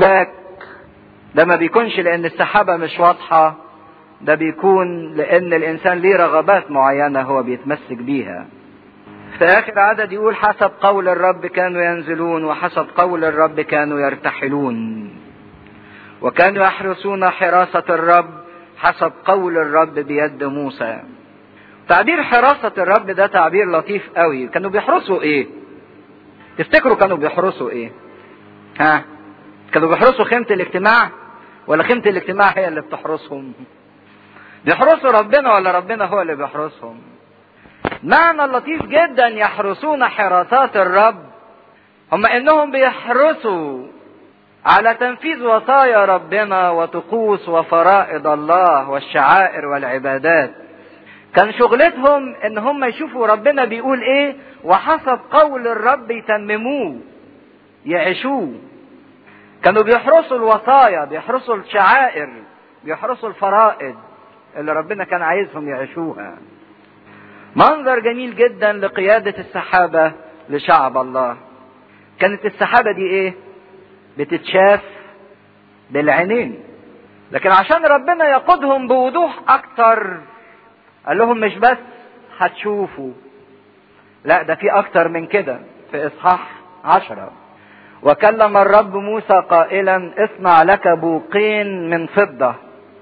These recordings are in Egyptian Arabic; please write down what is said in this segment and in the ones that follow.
ارتباك ده ما بيكونش لان السحابة مش واضحة ده بيكون لان الانسان ليه رغبات معينة هو بيتمسك بيها في اخر عدد يقول حسب قول الرب كانوا ينزلون وحسب قول الرب كانوا يرتحلون وكانوا يحرسون حراسة الرب حسب قول الرب بيد موسى تعبير حراسة الرب ده تعبير لطيف قوي كانوا بيحرسوا ايه تفتكروا كانوا بيحرسوا ايه ها كانوا بيحرسوا خيمة الاجتماع ولا خيمة الاجتماع هي اللي بتحرسهم بيحرسوا ربنا ولا ربنا هو اللي بيحرسهم معنى لطيف جدا يحرسون حراسات الرب هم انهم بيحرسوا على تنفيذ وصايا ربنا وطقوس وفرائض الله والشعائر والعبادات كان شغلتهم ان هم يشوفوا ربنا بيقول ايه وحسب قول الرب يتمموه يعيشوه كانوا بيحرسوا الوصايا بيحرسوا الشعائر بيحرسوا الفرائض اللي ربنا كان عايزهم يعيشوها منظر جميل جدا لقيادة السحابة لشعب الله كانت السحابة دي ايه بتتشاف بالعينين لكن عشان ربنا يقودهم بوضوح اكتر قال لهم مش بس هتشوفوا لا ده في اكتر من كده في اصحاح عشرة وكلم الرب موسى قائلا اصنع لك بوقين من فضة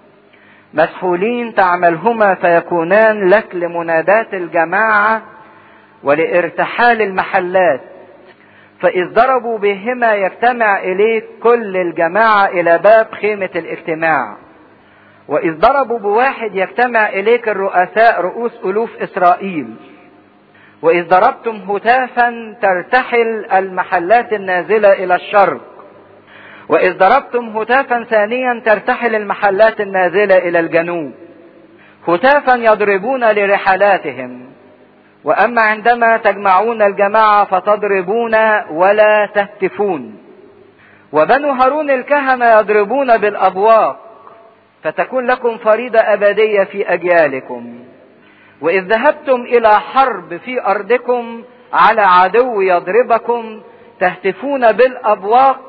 مسحولين تعملهما فيكونان لك لمنادات الجماعة ولارتحال المحلات فإذ ضربوا بهما يجتمع إليك كل الجماعة إلى باب خيمة الاجتماع وإذ ضربوا بواحد يجتمع إليك الرؤساء رؤوس ألوف إسرائيل وإذ ضربتم هتافا ترتحل المحلات النازلة إلى الشرق وإذ ضربتم هتافا ثانيا ترتحل المحلات النازلة إلى الجنوب هتافا يضربون لرحلاتهم وأما عندما تجمعون الجماعة فتضربون ولا تهتفون وبنو هارون الكهنة يضربون بالأبواق فتكون لكم فريضة أبدية في أجيالكم وإذ ذهبتم إلى حرب في أرضكم على عدو يضربكم تهتفون بالأبواق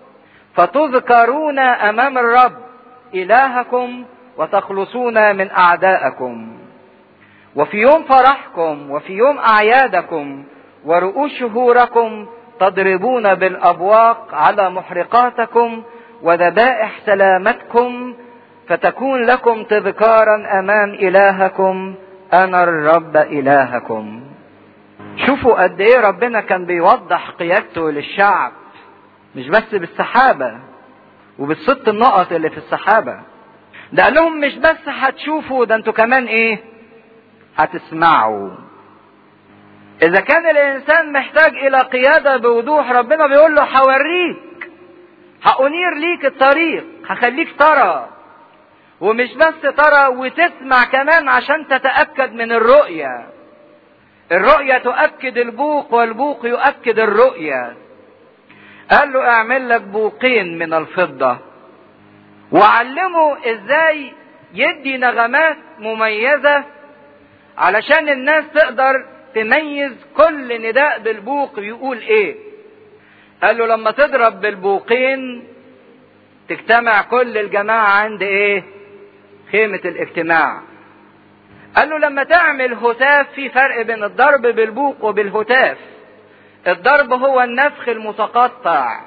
فتذكرون أمام الرب إلهكم وتخلصون من أعدائكم وفي يوم فرحكم وفي يوم أعيادكم ورؤوس شهوركم تضربون بالأبواق على محرقاتكم وذبائح سلامتكم فتكون لكم تذكارا أمام إلهكم أنا الرب إلهكم شوفوا قد إيه ربنا كان بيوضح قيادته للشعب مش بس بالسحابة وبالست النقط اللي في السحابة ده قال لهم مش بس هتشوفوا ده انتوا كمان ايه هتسمعوا اذا كان الانسان محتاج الى قيادة بوضوح ربنا بيقول له هوريك هأنير ليك الطريق هخليك ترى ومش بس ترى وتسمع كمان عشان تتأكد من الرؤية الرؤية تؤكد البوق والبوق يؤكد الرؤية قال له اعمل لك بوقين من الفضة وعلمه ازاي يدي نغمات مميزة علشان الناس تقدر تميز كل نداء بالبوق بيقول ايه قال له لما تضرب بالبوقين تجتمع كل الجماعة عند ايه خيمة الاجتماع قال له لما تعمل هتاف في فرق بين الضرب بالبوق وبالهتاف الضرب هو النفخ المتقطع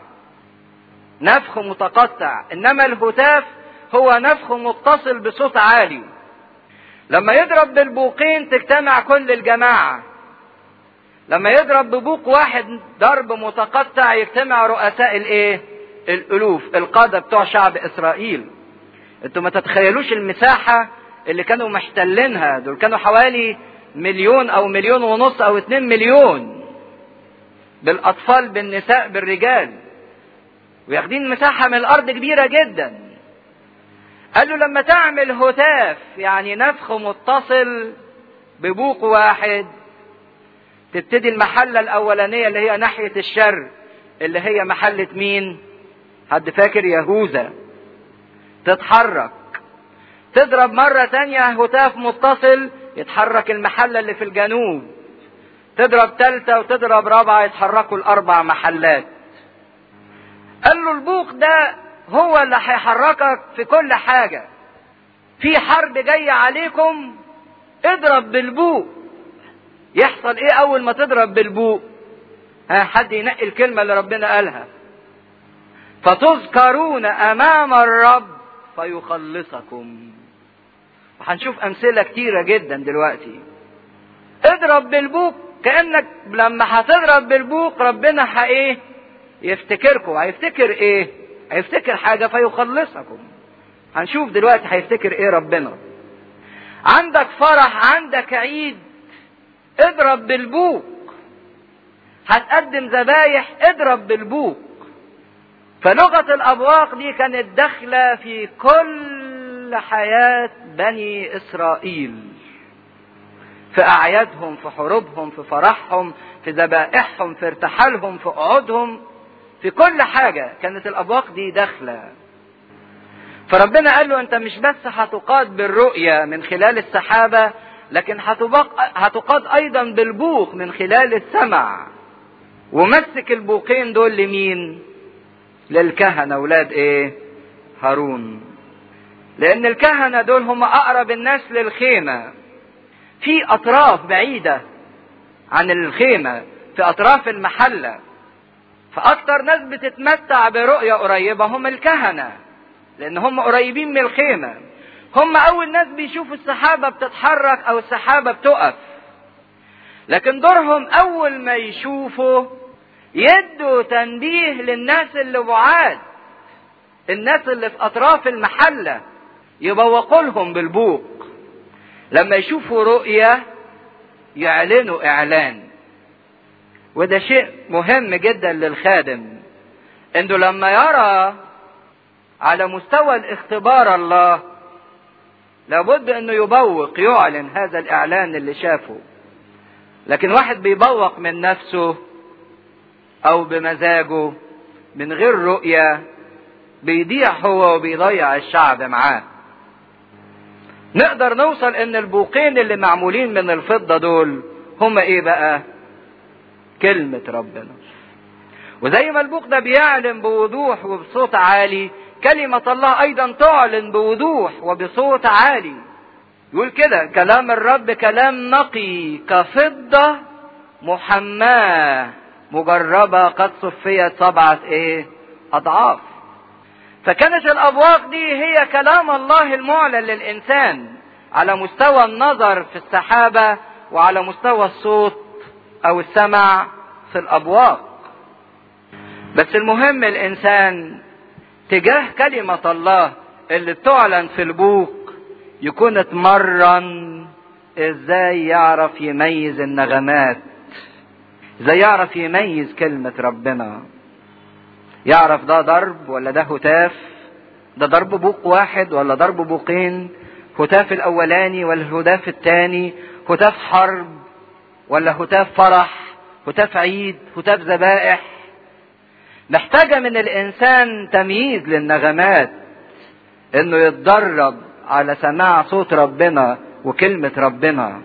نفخ متقطع انما الهتاف هو نفخ متصل بصوت عالي لما يضرب بالبوقين تجتمع كل الجماعة لما يضرب ببوق واحد ضرب متقطع يجتمع رؤساء الايه الالوف القادة بتوع شعب اسرائيل انتوا ما تتخيلوش المساحة اللي كانوا محتلينها دول كانوا حوالي مليون او مليون ونص او اتنين مليون بالاطفال بالنساء بالرجال وياخدين مساحة من الارض كبيرة جدا قال له لما تعمل هتاف يعني نفخ متصل ببوق واحد تبتدي المحلة الأولانية اللي هي ناحية الشرق اللي هي محلة مين؟ حد فاكر يهوذا تتحرك تضرب مرة تانية هتاف متصل يتحرك المحلة اللي في الجنوب تضرب تالتة وتضرب رابعة يتحركوا الأربع محلات قال له البوق ده هو اللي هيحركك في كل حاجة في حرب جاية عليكم اضرب بالبوق يحصل ايه اول ما تضرب بالبوق ها حد ينقي الكلمة اللي ربنا قالها فتذكرون امام الرب فيخلصكم وهنشوف امثلة كتيرة جدا دلوقتي اضرب بالبوق كأنك لما هتضرب بالبوق ربنا ها ايه يفتكركم هيفتكر ايه هيفتكر حاجة فيخلصكم هنشوف دلوقتي هيفتكر ايه ربنا عندك فرح عندك عيد اضرب بالبوق هتقدم ذبايح اضرب بالبوق فلغة الأبواق دي كانت داخلة في كل حياة بني إسرائيل في أعيادهم في حروبهم في فرحهم في ذبائحهم في ارتحالهم في قعودهم في كل حاجة كانت الأبواق دي داخلة فربنا قال له أنت مش بس هتقاد بالرؤية من خلال السحابة لكن هتقاد أيضا بالبوق من خلال السمع ومسك البوقين دول لمين؟ للكهنة أولاد إيه؟ هارون لأن الكهنة دول هم أقرب الناس للخيمة في أطراف بعيدة عن الخيمة في أطراف المحلة فأكتر ناس بتتمتع برؤية قريبة هم الكهنة لأن هم قريبين من الخيمة هم أول ناس بيشوفوا السحابة بتتحرك أو السحابة بتقف لكن دورهم أول ما يشوفوا يدوا تنبيه للناس اللي بعاد الناس اللي في أطراف المحلة يبوقوا لهم بالبوق لما يشوفوا رؤية يعلنوا إعلان وده شيء مهم جدا للخادم انه لما يرى على مستوى الاختبار الله لابد انه يبوق يعلن هذا الاعلان اللي شافه لكن واحد بيبوق من نفسه او بمزاجه من غير رؤية بيضيع هو وبيضيع الشعب معاه نقدر نوصل ان البوقين اللي معمولين من الفضة دول هما ايه بقى كلمة ربنا وزي ما البوق ده بيعلن بوضوح وبصوت عالي كلمة الله أيضا تعلن بوضوح وبصوت عالي يقول كده كلام الرب كلام نقي كفضة محماة مجربة قد صفيت سبعة ايه أضعاف فكانت الأبواق دي هي كلام الله المعلن للإنسان على مستوى النظر في السحابة وعلى مستوى الصوت أو السمع في الأبواق بس المهم الإنسان تجاه كلمة الله اللي بتعلن في البوق يكون اتمرن ازاي يعرف يميز النغمات ازاي يعرف يميز كلمة ربنا يعرف ده ضرب ولا ده هتاف ده ضرب بوق واحد ولا ضرب بوقين هتاف الاولاني ولا الهتاف الثاني هتاف حرب ولا هتاف فرح هتاف عيد هتاف ذبائح محتاجة من الإنسان تمييز للنغمات إنه يتدرب على سماع صوت ربنا وكلمة ربنا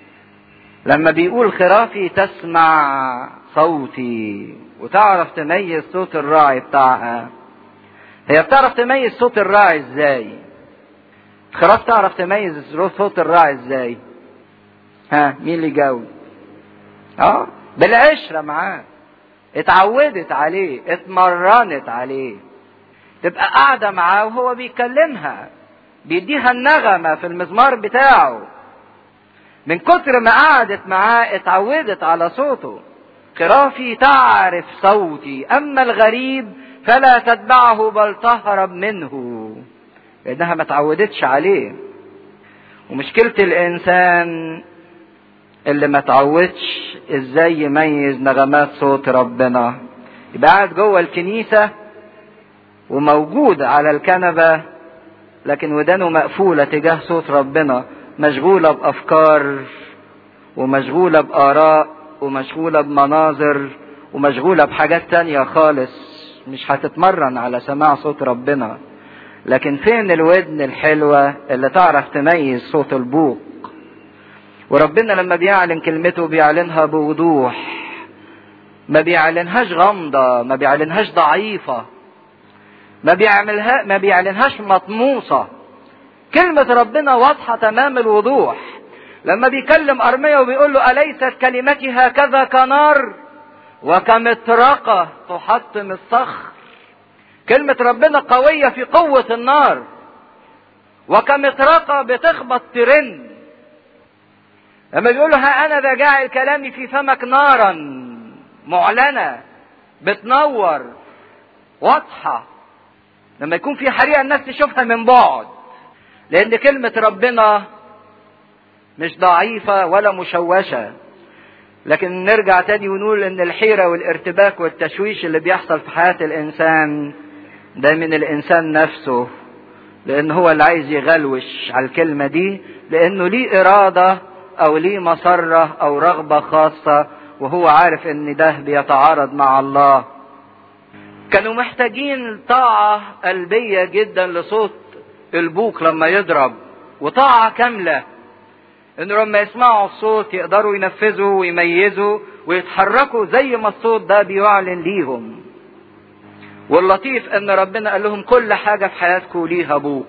لما بيقول خرافي تسمع صوتي وتعرف تميز صوت الراعي بتاعها هي بتعرف تميز صوت الراعي ازاي خراف تعرف تميز صوت الراعي ازاي ها مين اللي جاوب اه بالعشرة معاه اتعودت عليه اتمرنت عليه تبقى قاعدة معاه وهو بيكلمها بيديها النغمة في المزمار بتاعه من كتر ما قعدت معاه اتعودت على صوته خرافي تعرف صوتي اما الغريب فلا تتبعه بل تهرب منه لانها ما تعودتش عليه ومشكلة الانسان اللي ما تعودش ازاي يميز نغمات صوت ربنا يبقى قاعد جوه الكنيسة وموجود على الكنبة لكن ودانه مقفولة تجاه صوت ربنا مشغولة بأفكار ومشغولة بآراء ومشغولة بمناظر ومشغولة بحاجات تانية خالص مش هتتمرن على سماع صوت ربنا لكن فين الودن الحلوة اللي تعرف تميز صوت البوق وربنا لما بيعلن كلمته بيعلنها بوضوح ما بيعلنهاش غامضة ما بيعلنهاش ضعيفة ما بيعملها ما بيعلنهاش مطموسة كلمة ربنا واضحة تمام الوضوح لما بيكلم أرميا وبيقول له أليست كلمتي هكذا كنار وكمطرقة تحطم الصخر كلمة ربنا قوية في قوة النار وكمطرقة بتخبط ترن لما بيقول له ها أنا ذا جاعل كلامي في فمك نارا معلنة بتنور واضحة لما يكون في حريقة الناس تشوفها من بعد لأن كلمة ربنا مش ضعيفة ولا مشوشة لكن نرجع تاني ونقول ان الحيرة والارتباك والتشويش اللي بيحصل في حياة الانسان ده من الانسان نفسه لان هو اللي عايز يغلوش على الكلمة دي لانه ليه ارادة او ليه مسرة او رغبة خاصة وهو عارف ان ده بيتعارض مع الله كانوا محتاجين طاعة قلبية جدا لصوت البوق لما يضرب وطاعة كاملة انه لما يسمعوا الصوت يقدروا ينفذوا ويميزوا ويتحركوا زي ما الصوت ده بيعلن ليهم واللطيف ان ربنا قال لهم كل حاجة في حياتكم ليها بوق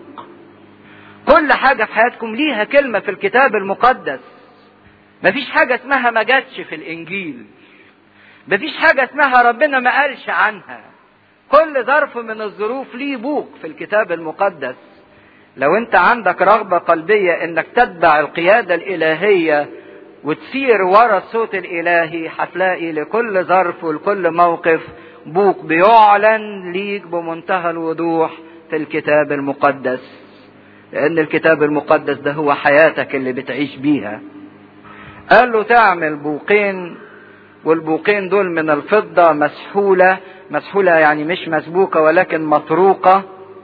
كل حاجة في حياتكم ليها كلمة في الكتاب المقدس مفيش حاجة اسمها ما جاتش في الانجيل مفيش حاجة اسمها ربنا ما قالش عنها كل ظرف من الظروف ليه بوق في الكتاب المقدس لو انت عندك رغبة قلبية انك تتبع القيادة الالهية وتسير ورا الصوت الالهي هتلاقي لكل ظرف ولكل موقف بوق بيعلن ليك بمنتهى الوضوح في الكتاب المقدس لان الكتاب المقدس ده هو حياتك اللي بتعيش بيها قال له تعمل بوقين والبوقين دول من الفضة مسحولة مسحولة يعني مش مسبوكة ولكن مطروقة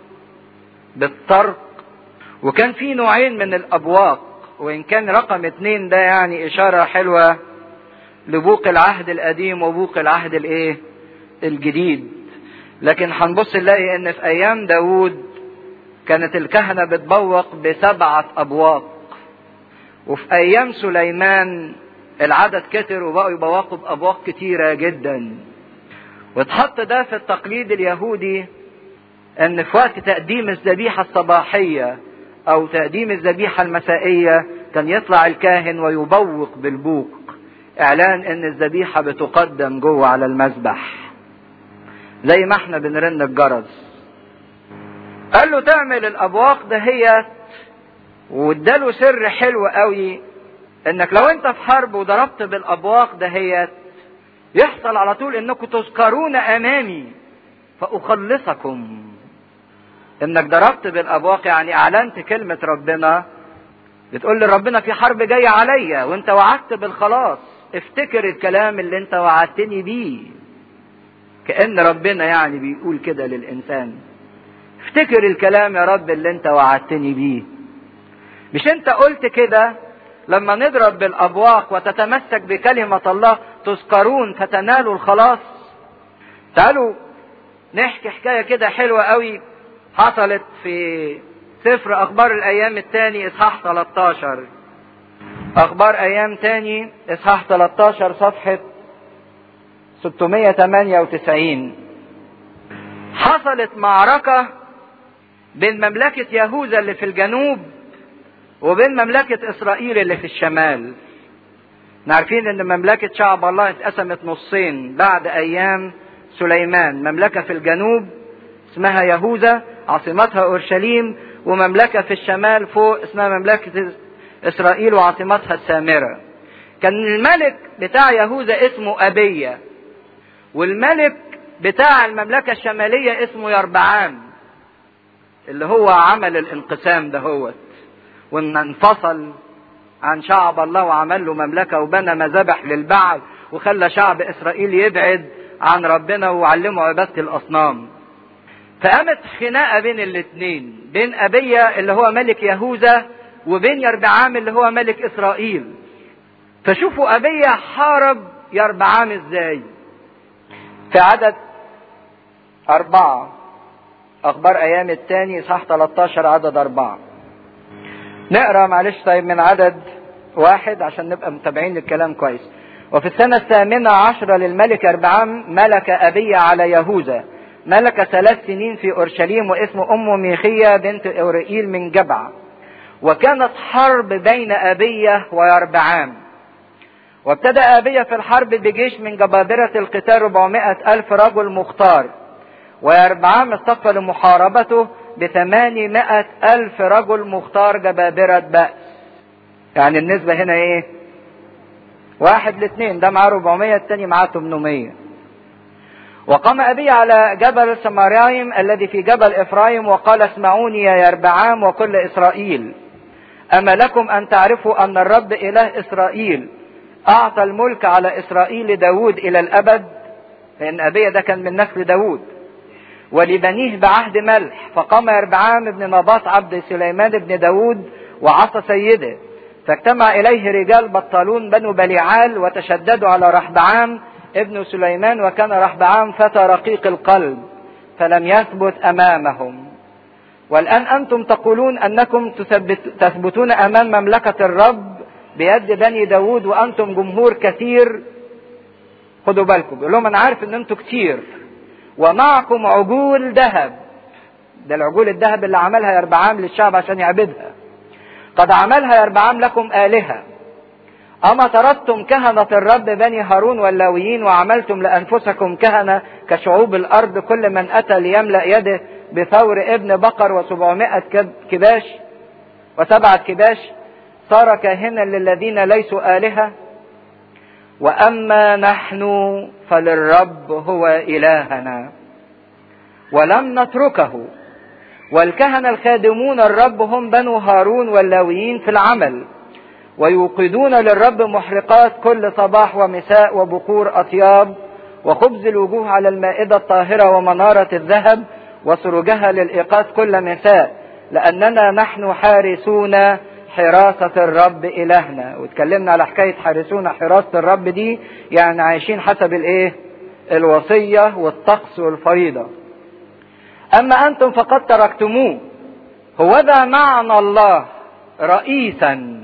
بالطرق وكان في نوعين من الابواق وان كان رقم اتنين ده يعني اشارة حلوة لبوق العهد القديم وبوق العهد الايه الجديد لكن هنبص نلاقي ان في ايام داود كانت الكهنة بتبوق بسبعة ابواق وفي ايام سليمان العدد كتر وبقوا يبوقوا بابواق كتيرة جدا واتحط ده في التقليد اليهودي ان في وقت تقديم الذبيحة الصباحية او تقديم الذبيحة المسائية كان يطلع الكاهن ويبوق بالبوق اعلان ان الذبيحة بتقدم جوه على المذبح زي ما احنا بنرن الجرس قال له تعمل الابواق دهيت واداله سر حلو قوي انك لو انت في حرب وضربت بالابواق دهيت يحصل على طول انكم تذكرون امامي فاخلصكم انك ضربت بالابواق يعني اعلنت كلمة ربنا بتقول لربنا في حرب جاية عليا وانت وعدت بالخلاص افتكر الكلام اللي انت وعدتني بيه كأن ربنا يعني بيقول كده للإنسان افتكر الكلام يا رب اللي انت وعدتني بيه مش انت قلت كده لما نضرب بالأبواق وتتمسك بكلمة الله تذكرون فتنالوا الخلاص تعالوا نحكي حكاية كده حلوة قوي حصلت في سفر أخبار الأيام الثاني إصحاح 13 أخبار أيام تاني إصحاح 13 صفحة 698 حصلت معركة بين مملكة يهوذا اللي في الجنوب وبين مملكة إسرائيل اللي في الشمال عارفين ان مملكة شعب الله اتقسمت نصين بعد ايام سليمان مملكة في الجنوب اسمها يهوذا عاصمتها اورشليم ومملكة في الشمال فوق اسمها مملكة اسرائيل وعاصمتها السامرة كان الملك بتاع يهوذا اسمه ابية والملك بتاع المملكة الشمالية اسمه يربعام اللي هو عمل الانقسام دهوت وان انفصل عن شعب الله وعمل له مملكة وبنى مذابح للبعل وخلى شعب إسرائيل يبعد عن ربنا وعلمه عبادة الأصنام فقامت خناقة بين الاثنين بين أبية اللي هو ملك يهوذا وبين يربعام اللي هو ملك إسرائيل فشوفوا أبية حارب يربعام ازاي في عدد أربعة أخبار أيام الثاني صح 13 عدد أربعة نقرا معلش طيب من عدد واحد عشان نبقى متابعين الكلام كويس وفي السنة الثامنة عشرة للملك أربعام ملك أبي على يهوذا ملك ثلاث سنين في أورشليم واسمه أمه ميخية بنت أورئيل من جبع وكانت حرب بين أبية ويربعام وابتدأ أبية في الحرب بجيش من جبابرة القتال 400 ألف رجل مختار ويربعام اصطف لمحاربته بثمانمائة ألف رجل مختار جبابرة بأس يعني النسبة هنا ايه واحد لاثنين ده معاه 400 التاني معاه 800 وقام أبي على جبل سمارايم الذي في جبل إفرايم وقال اسمعوني يا يربعام وكل إسرائيل أما لكم أن تعرفوا أن الرب إله إسرائيل أعطى الملك على إسرائيل لداود إلى الأبد لأن أبي ده كان من نسل داود ولبنيه بعهد ملح فقام يربعام بن نباط عبد سليمان بن داود وعصى سيده فاجتمع إليه رجال بطالون بنو بليعال وتشددوا على رحبعام ابن سليمان وكان رحبعام فتى رقيق القلب فلم يثبت أمامهم والآن أنتم تقولون أنكم تثبت تثبتون أمام مملكة الرب بيد بني داود وأنتم جمهور كثير خدوا بالكم بيقول لهم أنا عارف أن أنتم كتير ومعكم عجول ذهب ده العجول الذهب اللي عملها يربعام للشعب عشان يعبدها قد عملها يربعام لكم آلهة أما طردتم كهنة الرب بني هارون واللاويين وعملتم لأنفسكم كهنة كشعوب الأرض كل من أتى ليملأ يده بثور ابن بقر وسبعمائة كباش وسبعة كباش صار كاهنا للذين ليسوا آلهة وأما نحن فللرب هو إلهنا ولم نتركه والكهنة الخادمون الرب هم بنو هارون واللاويين في العمل ويوقدون للرب محرقات كل صباح ومساء وبخور أطياب وخبز الوجوه على المائدة الطاهرة ومنارة الذهب وسرجها للإيقاظ كل مساء لأننا نحن حارسون حراسة الرب إلهنا واتكلمنا على حكاية حارسون حراسة الرب دي يعني عايشين حسب الإيه الوصية والطقس والفريضة أما أنتم فقد تركتموه هو ذا معنى الله رئيسا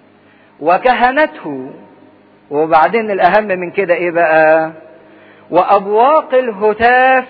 وكهنته وبعدين الأهم من كده إيه بقى وأبواق الهتاف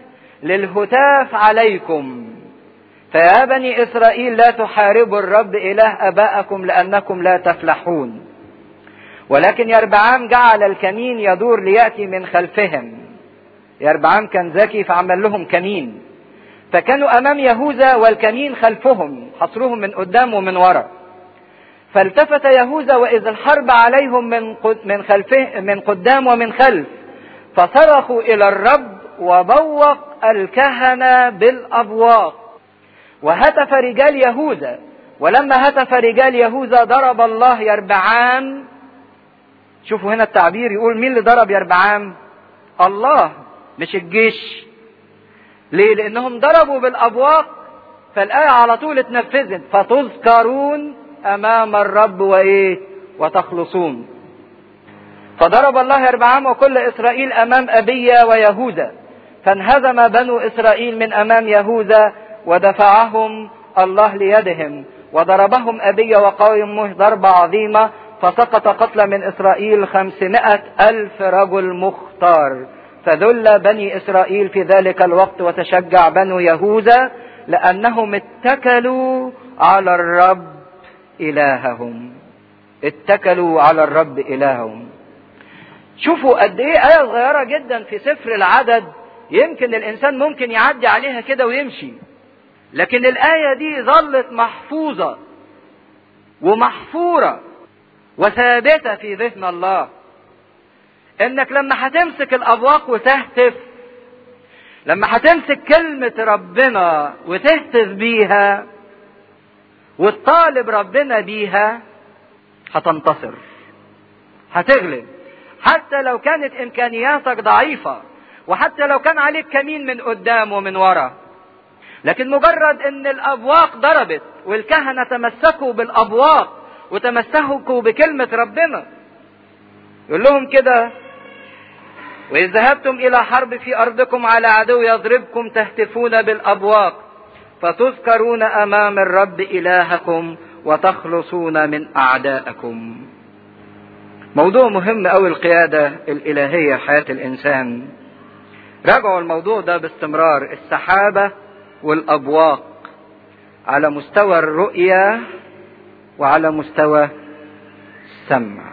للهتاف عليكم فيا بني إسرائيل لا تحاربوا الرب إله أبائكم لأنكم لا تفلحون ولكن يربعام جعل الكمين يدور ليأتي من خلفهم يربعام كان ذكي فعمل لهم كمين فكانوا أمام يهوذا والكمين خلفهم حصروهم من قدام ومن وراء فالتفت يهوذا وإذ الحرب عليهم من من خلفه من قدام ومن خلف فصرخوا إلى الرب وبوق الكهنة بالأبواق وهتف رجال يهوذا ولما هتف رجال يهوذا ضرب الله يربعام شوفوا هنا التعبير يقول مين اللي ضرب يربعام الله مش الجيش ليه لانهم ضربوا بالابواق فالايه على طول اتنفذت فتذكرون امام الرب وايه وتخلصون فضرب الله يربعام وكل اسرائيل امام ابية ويهوذا فانهزم بنو اسرائيل من امام يهوذا ودفعهم الله ليدهم وضربهم أبي وقومه ضربة عظيمة فسقط قتل من إسرائيل خمسمائة ألف رجل مختار فذل بني إسرائيل في ذلك الوقت وتشجع بنو يهوذا لأنهم اتكلوا على الرب إلههم اتكلوا على الرب إلههم شوفوا قد ايه آية صغيرة جدا في سفر العدد يمكن الإنسان ممكن يعدي عليها كده ويمشي لكن الآية دي ظلت محفوظة ومحفورة وثابتة في ذهن الله انك لما هتمسك الابواق وتهتف لما هتمسك كلمة ربنا وتهتف بيها وتطالب ربنا بيها هتنتصر هتغلب حتى لو كانت امكانياتك ضعيفة وحتى لو كان عليك كمين من قدام ومن ورا لكن مجرد ان الابواق ضربت والكهنة تمسكوا بالابواق وتمسكوا بكلمة ربنا يقول لهم كده وإذ ذهبتم إلى حرب في أرضكم على عدو يضربكم تهتفون بالأبواق فتذكرون أمام الرب إلهكم وتخلصون من أعدائكم موضوع مهم أوي القيادة الإلهية في حياة الإنسان راجعوا الموضوع ده باستمرار السحابة والأبواق على مستوى الرؤية وعلى مستوى السمع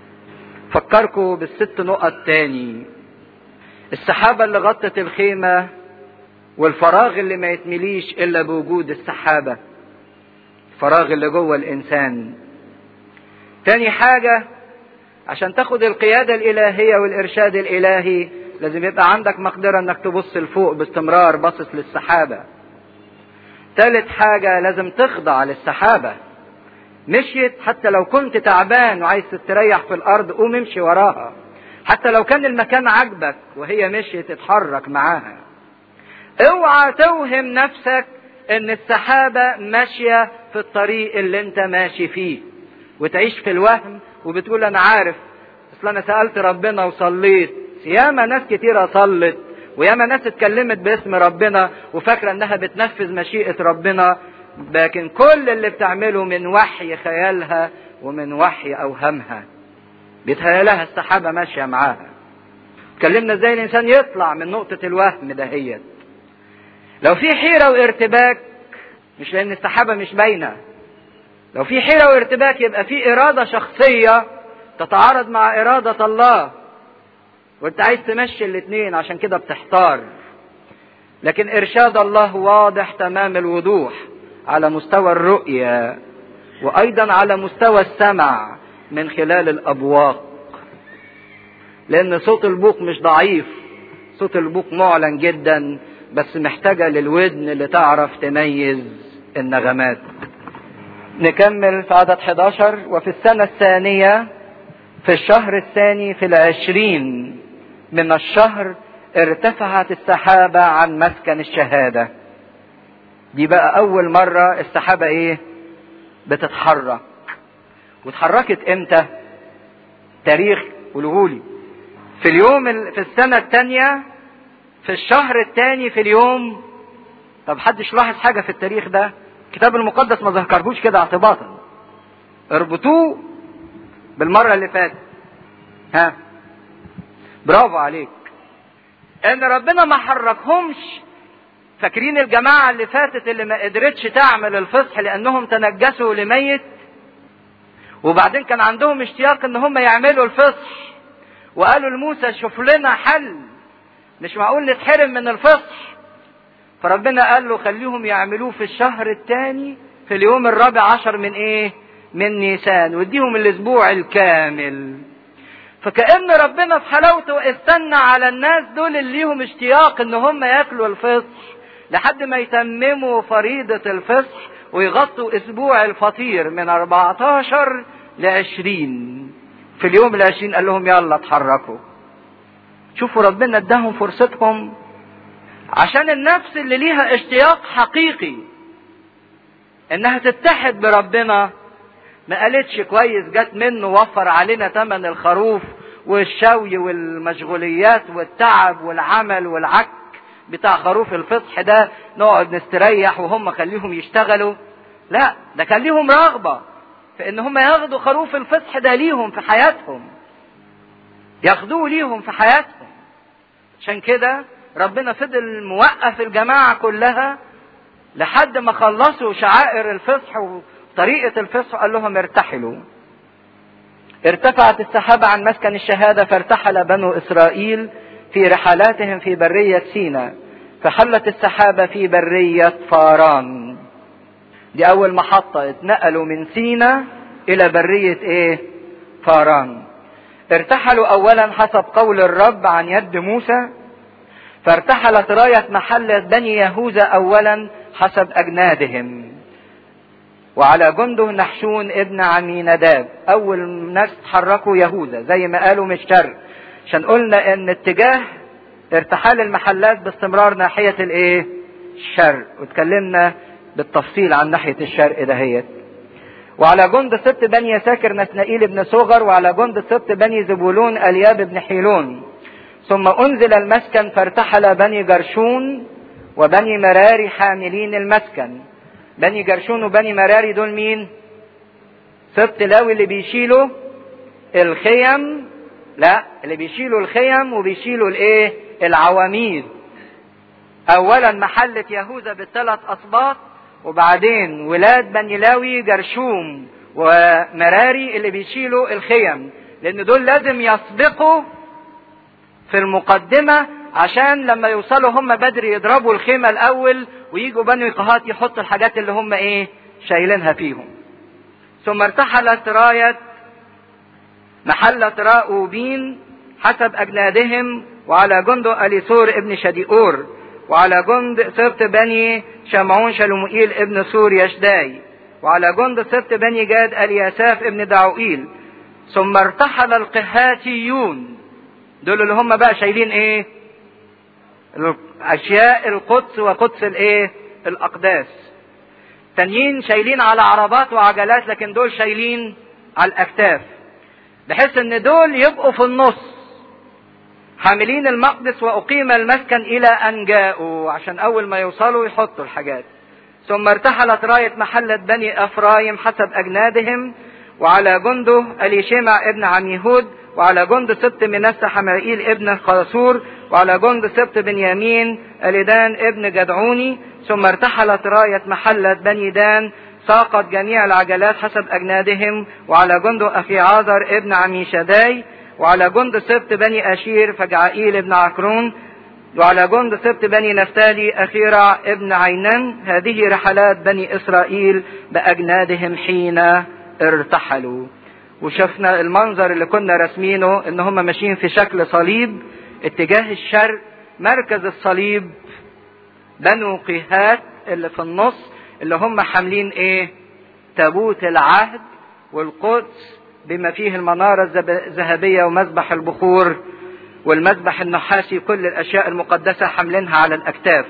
فكركم بالست نقط تاني السحابة اللي غطت الخيمة والفراغ اللي ما يتمليش إلا بوجود السحابة الفراغ اللي جوه الإنسان تاني حاجة عشان تاخد القيادة الإلهية والإرشاد الإلهي لازم يبقى عندك مقدرة انك تبص لفوق باستمرار باصص للسحابة تالت حاجة لازم تخضع للسحابة مشيت حتى لو كنت تعبان وعايز تستريح في الارض قوم امشي وراها حتى لو كان المكان عاجبك وهي مشيت اتحرك معاها اوعى توهم نفسك ان السحابة ماشية في الطريق اللي انت ماشي فيه وتعيش في الوهم وبتقول انا عارف اصل انا سألت ربنا وصليت ياما ناس كتيرة صلت وياما ناس اتكلمت باسم ربنا وفاكرة انها بتنفذ مشيئة ربنا لكن كل اللي بتعمله من وحي خيالها ومن وحي اوهامها بيتهيألها السحابة ماشية معاها اتكلمنا ازاي الانسان يطلع من نقطة الوهم دهيت لو في حيرة وارتباك مش لان السحابة مش باينة لو في حيرة وارتباك يبقى في ارادة شخصية تتعارض مع ارادة الله وانت عايز تمشي الاثنين عشان كده بتحتار لكن ارشاد الله واضح تمام الوضوح على مستوى الرؤية وايضا على مستوى السمع من خلال الابواق لان صوت البوق مش ضعيف صوت البوق معلن جدا بس محتاجة للودن اللي تعرف تميز النغمات نكمل في عدد 11 وفي السنة الثانية في الشهر الثاني في العشرين من الشهر ارتفعت السحابة عن مسكن الشهادة دي بقى أول مرة السحابة إيه بتتحرك واتحركت إمتى تاريخ قولهولي في اليوم ال... في السنة الثانية في الشهر الثاني في اليوم طب حدش لاحظ حاجة في التاريخ ده الكتاب المقدس ما ذكرهوش كده اعتباطا اربطوه بالمرة اللي فاتت ها برافو عليك ان ربنا ما حركهمش فاكرين الجماعة اللي فاتت اللي ما قدرتش تعمل الفصح لانهم تنجسوا لميت وبعدين كان عندهم اشتياق ان هم يعملوا الفصح وقالوا لموسى شوف لنا حل مش معقول نتحرم من الفصح فربنا قال له خليهم يعملوه في الشهر الثاني في اليوم الرابع عشر من ايه من نيسان واديهم الاسبوع الكامل فكأن ربنا في حلاوته استنى على الناس دول اللي ليهم اشتياق ان هم ياكلوا الفصح لحد ما يتمموا فريضة الفصح ويغطوا اسبوع الفطير من 14 ل 20 في اليوم العشرين قال لهم يلا اتحركوا شوفوا ربنا اداهم فرصتهم عشان النفس اللي ليها اشتياق حقيقي انها تتحد بربنا ما قالتش كويس جت منه وفر علينا ثمن الخروف والشوي والمشغوليات والتعب والعمل والعك بتاع خروف الفصح ده نقعد نستريح وهم خليهم يشتغلوا لا ده كان ليهم رغبة في ان هم ياخدوا خروف الفصح ده ليهم في حياتهم ياخدوه ليهم في حياتهم عشان كده ربنا فضل موقف الجماعة كلها لحد ما خلصوا شعائر الفصح وطريقة الفصح قال لهم ارتحلوا ارتفعت السحابة عن مسكن الشهادة فارتحل بنو إسرائيل في رحلاتهم في برية سينا فحلت السحابة في برية فاران دي أول محطة اتنقلوا من سينا إلى برية إيه؟ فاران ارتحلوا أولا حسب قول الرب عن يد موسى فارتحلت راية محلة بني يهوذا أولا حسب أجنادهم وعلى جنده نحشون ابن عمينداب أول ناس تحركوا يهوذا زي ما قالوا من الشرق عشان قلنا ان اتجاه ارتحال المحلات باستمرار ناحية الايه الشرق واتكلمنا بالتفصيل عن ناحية الشرق دهيت وعلى جند سبت بني ساكر نسنائيل بن صغر وعلى جند سبت بني زبولون الياب بن حيلون ثم انزل المسكن فارتحل بني جرشون وبني مراري حاملين المسكن بني جرشون وبني مراري دول مين سبت لاوي اللي بيشيلوا الخيم لا اللي بيشيلوا الخيم وبيشيلوا الايه العواميد اولا محلة يهوذا بالثلاث اسباط وبعدين ولاد بني لاوي جرشوم ومراري اللي بيشيلوا الخيم لان دول لازم يسبقوا في المقدمة عشان لما يوصلوا هم بدري يضربوا الخيمة الاول ويجوا بني قهات يحطوا الحاجات اللي هم ايه شايلينها فيهم ثم ارتحلت راية محلة راؤوبين حسب أجنادهم وعلى جند أليسور ابن شديئور وعلى جند سبط بني شمعون شلومئيل ابن سور يشداي وعلى جند سبط بني جاد الياساف ابن دعوئيل ثم ارتحل القهاتيون دول اللي هم بقى شايلين ايه اشياء القدس وقدس الايه الاقداس تانيين شايلين على عربات وعجلات لكن دول شايلين على الاكتاف بحيث ان دول يبقوا في النص حاملين المقدس واقيم المسكن الى ان جاءوا عشان اول ما يوصلوا يحطوا الحاجات ثم ارتحلت راية محلة بني افرايم حسب اجنادهم وعلى جنده اليشمع ابن عميهود وعلى جند سبت منسى حمائيل ابن خاسور وعلى جند سبت بنيامين اليدان ابن جدعوني ثم ارتحلت راية محلة بني دان ساقت جميع العجلات حسب أجنادهم وعلى جند أخي عازر ابن عميشداي وعلى جند سبت بني أشير فجعائيل ابن عكرون وعلى جند سبت بني نفتالي أخيرع ابن عينان هذه رحلات بني إسرائيل بأجنادهم حين ارتحلوا وشفنا المنظر اللي كنا راسمينه ان هم ماشيين في شكل صليب اتجاه الشرق مركز الصليب بنو قيهات اللي في النص اللي هم حاملين ايه تابوت العهد والقدس بما فيه المنارة الذهبية ومذبح البخور والمذبح النحاسي كل الاشياء المقدسة حاملينها على الاكتاف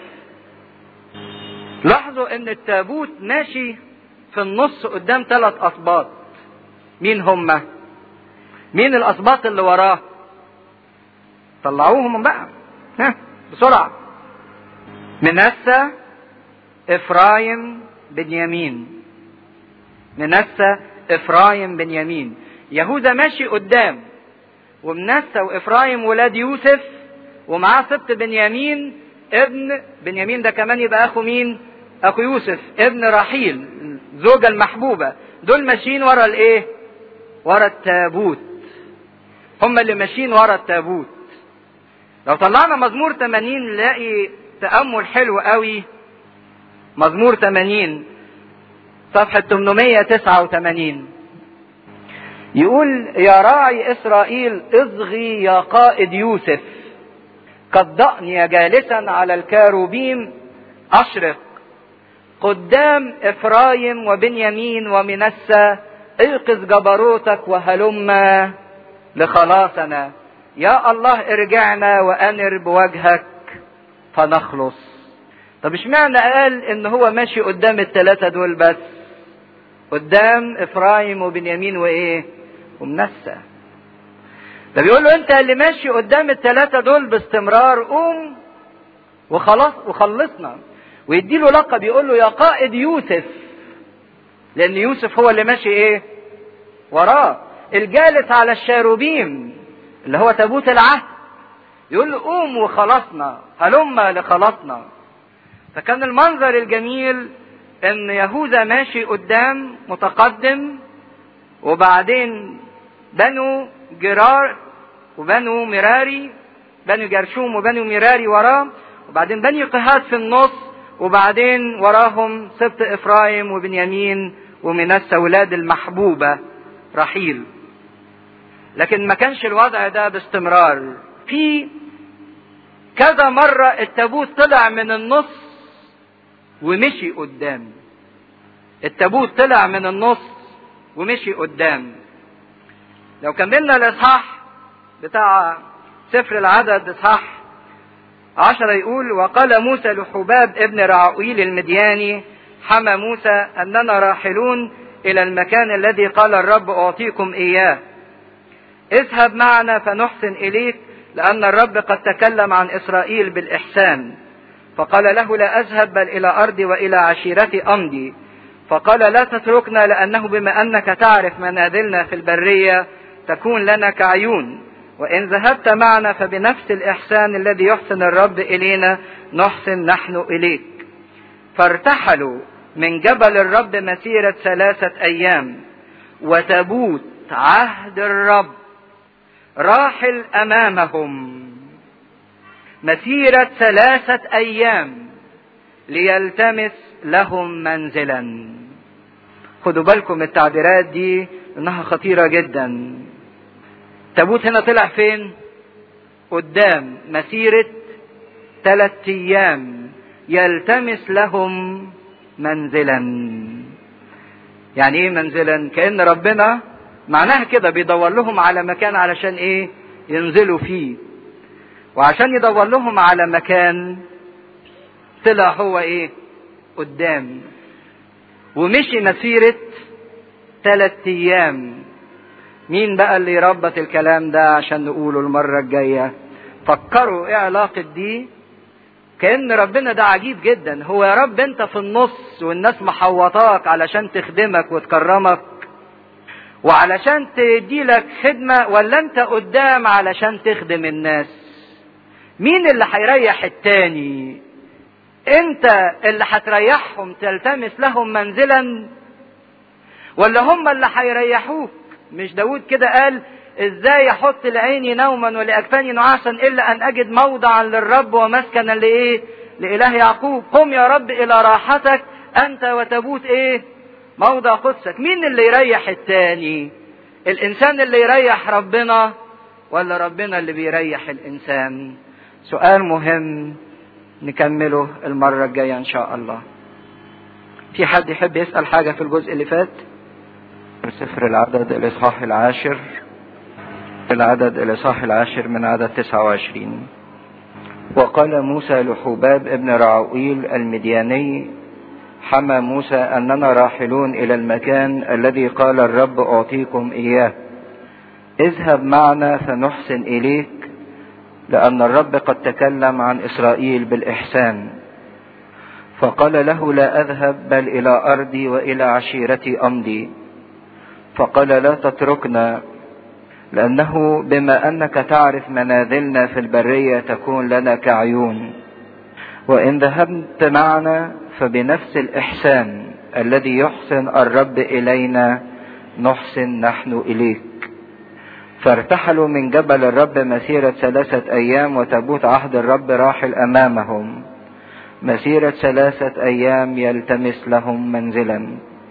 لاحظوا ان التابوت ماشي في النص قدام ثلاث اسباط مين هم مين الاسباط اللي وراه طلعوهم بقى ها بسرعة منسى افرايم بنيامين منسى افرايم بنيامين يهوذا ماشي قدام ومنسى وافرايم ولاد يوسف ومعاه سبط بنيامين ابن بنيامين ده كمان يبقى اخو مين اخو يوسف ابن رحيل الزوجة المحبوبة دول ماشيين ورا الايه ورا التابوت هم اللي ماشيين ورا التابوت لو طلعنا مزمور 80 نلاقي تأمل حلو قوي مزمور 80 صفحة 889 يقول يا راعي إسرائيل اصغي يا قائد يوسف قد ضأني جالسا على الكاروبيم أشرق قدام إفرايم وبنيامين ومنسى ايقظ جبروتك وهلم لخلاصنا يا الله ارجعنا وانر بوجهك فنخلص طب اشمعنى قال ان هو ماشي قدام الثلاثة دول بس قدام افرايم وبنيامين وايه ومنسى ده بيقول له انت اللي ماشي قدام الثلاثة دول باستمرار قوم وخلاص وخلصنا ويدي له لقب يقول له يا قائد يوسف لان يوسف هو اللي ماشي ايه وراه الجالس على الشاروبيم اللي هو تابوت العهد يقول له قوم وخلصنا هلم لخلصنا فكان المنظر الجميل ان يهوذا ماشي قدام متقدم وبعدين بنو جرار وبنو مراري بنو جرشوم وبنو مراري وراه وبعدين بني قهات في النص وبعدين وراهم سبط افرايم وبنيامين ومنسى ولاد المحبوبة رحيل لكن ما كانش الوضع ده باستمرار في كذا مرة التابوت طلع من النص ومشي قدام التابوت طلع من النص ومشي قدام لو كملنا الاصحاح بتاع سفر العدد اصحاح عشرة يقول وقال موسى لحباب ابن رعويل المدياني حمى موسى أننا راحلون إلى المكان الذي قال الرب أعطيكم إياه اذهب معنا فنحسن إليك لأن الرب قد تكلم عن إسرائيل بالإحسان فقال له لا أذهب بل إلى أرضي وإلى عشيرتي أمضي فقال لا تتركنا لأنه بما أنك تعرف منازلنا في البرية تكون لنا كعيون وإن ذهبت معنا فبنفس الإحسان الذي يحسن الرب إلينا نحسن نحن إليك فارتحلوا من جبل الرب مسيرة ثلاثة أيام وتبوت عهد الرب راحل أمامهم مسيرة ثلاثة أيام ليلتمس لهم منزلا خدوا بالكم التعبيرات دي انها خطيرة جدا تابوت هنا طلع فين قدام مسيرة ثلاث ايام يلتمس لهم منزلا يعني ايه منزلا كأن ربنا معناها كده بيدور لهم على مكان علشان ايه ينزلوا فيه وعشان يدور لهم على مكان طلع هو ايه قدام ومشي مسيرة ثلاث ايام مين بقى اللي يربط الكلام ده عشان نقوله المرة الجاية فكروا ايه علاقة دي كأن ربنا ده عجيب جدا هو يا رب انت في النص والناس محوطاك علشان تخدمك وتكرمك وعلشان تدي لك خدمة ولا انت قدام علشان تخدم الناس مين اللي هيريح التاني انت اللي هتريحهم تلتمس لهم منزلا ولا هم اللي هيريحوك مش داود كده قال ازاي احط لعيني نوما ولاكفاني نعاسا الا ان اجد موضعا للرب ومسكنا لايه لاله يعقوب قم يا رب الى راحتك انت وتبوت ايه موضع قدسك مين اللي يريح التاني الانسان اللي يريح ربنا ولا ربنا اللي بيريح الانسان سؤال مهم نكمله المرة الجاية ان شاء الله في حد يحب يسأل حاجة في الجزء اللي فات سفر العدد الاصحاح العاشر العدد الاصحاح العاشر من عدد 29 وقال موسى لحباب ابن رعوئيل المدياني حمى موسى اننا راحلون الى المكان الذي قال الرب اعطيكم اياه اذهب معنا فنحسن اليك لان الرب قد تكلم عن اسرائيل بالاحسان فقال له لا اذهب بل الى ارضي والى عشيرتي امضي فقال لا تتركنا لانه بما انك تعرف منازلنا في البريه تكون لنا كعيون وان ذهبت معنا فبنفس الاحسان الذي يحسن الرب الينا نحسن نحن اليك فارتحلوا من جبل الرب مسيرة ثلاثة أيام وتابوت عهد الرب راحل أمامهم مسيرة ثلاثة أيام يلتمس لهم منزلا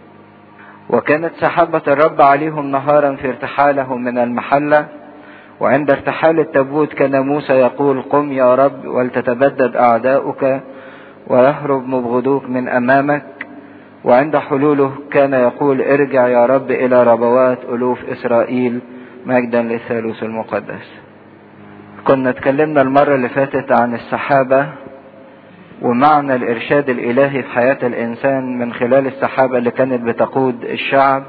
وكانت سحابة الرب عليهم نهارا في ارتحالهم من المحلة وعند ارتحال التابوت كان موسى يقول قم يا رب ولتتبدد أعداؤك ويهرب مبغضوك من أمامك وعند حلوله كان يقول ارجع يا رب إلى ربوات ألوف إسرائيل مجدا للثالوث المقدس كنا اتكلمنا المرة اللي فاتت عن السحابة ومعنى الإرشاد الإلهي في حياة الإنسان من خلال السحابة اللي كانت بتقود الشعب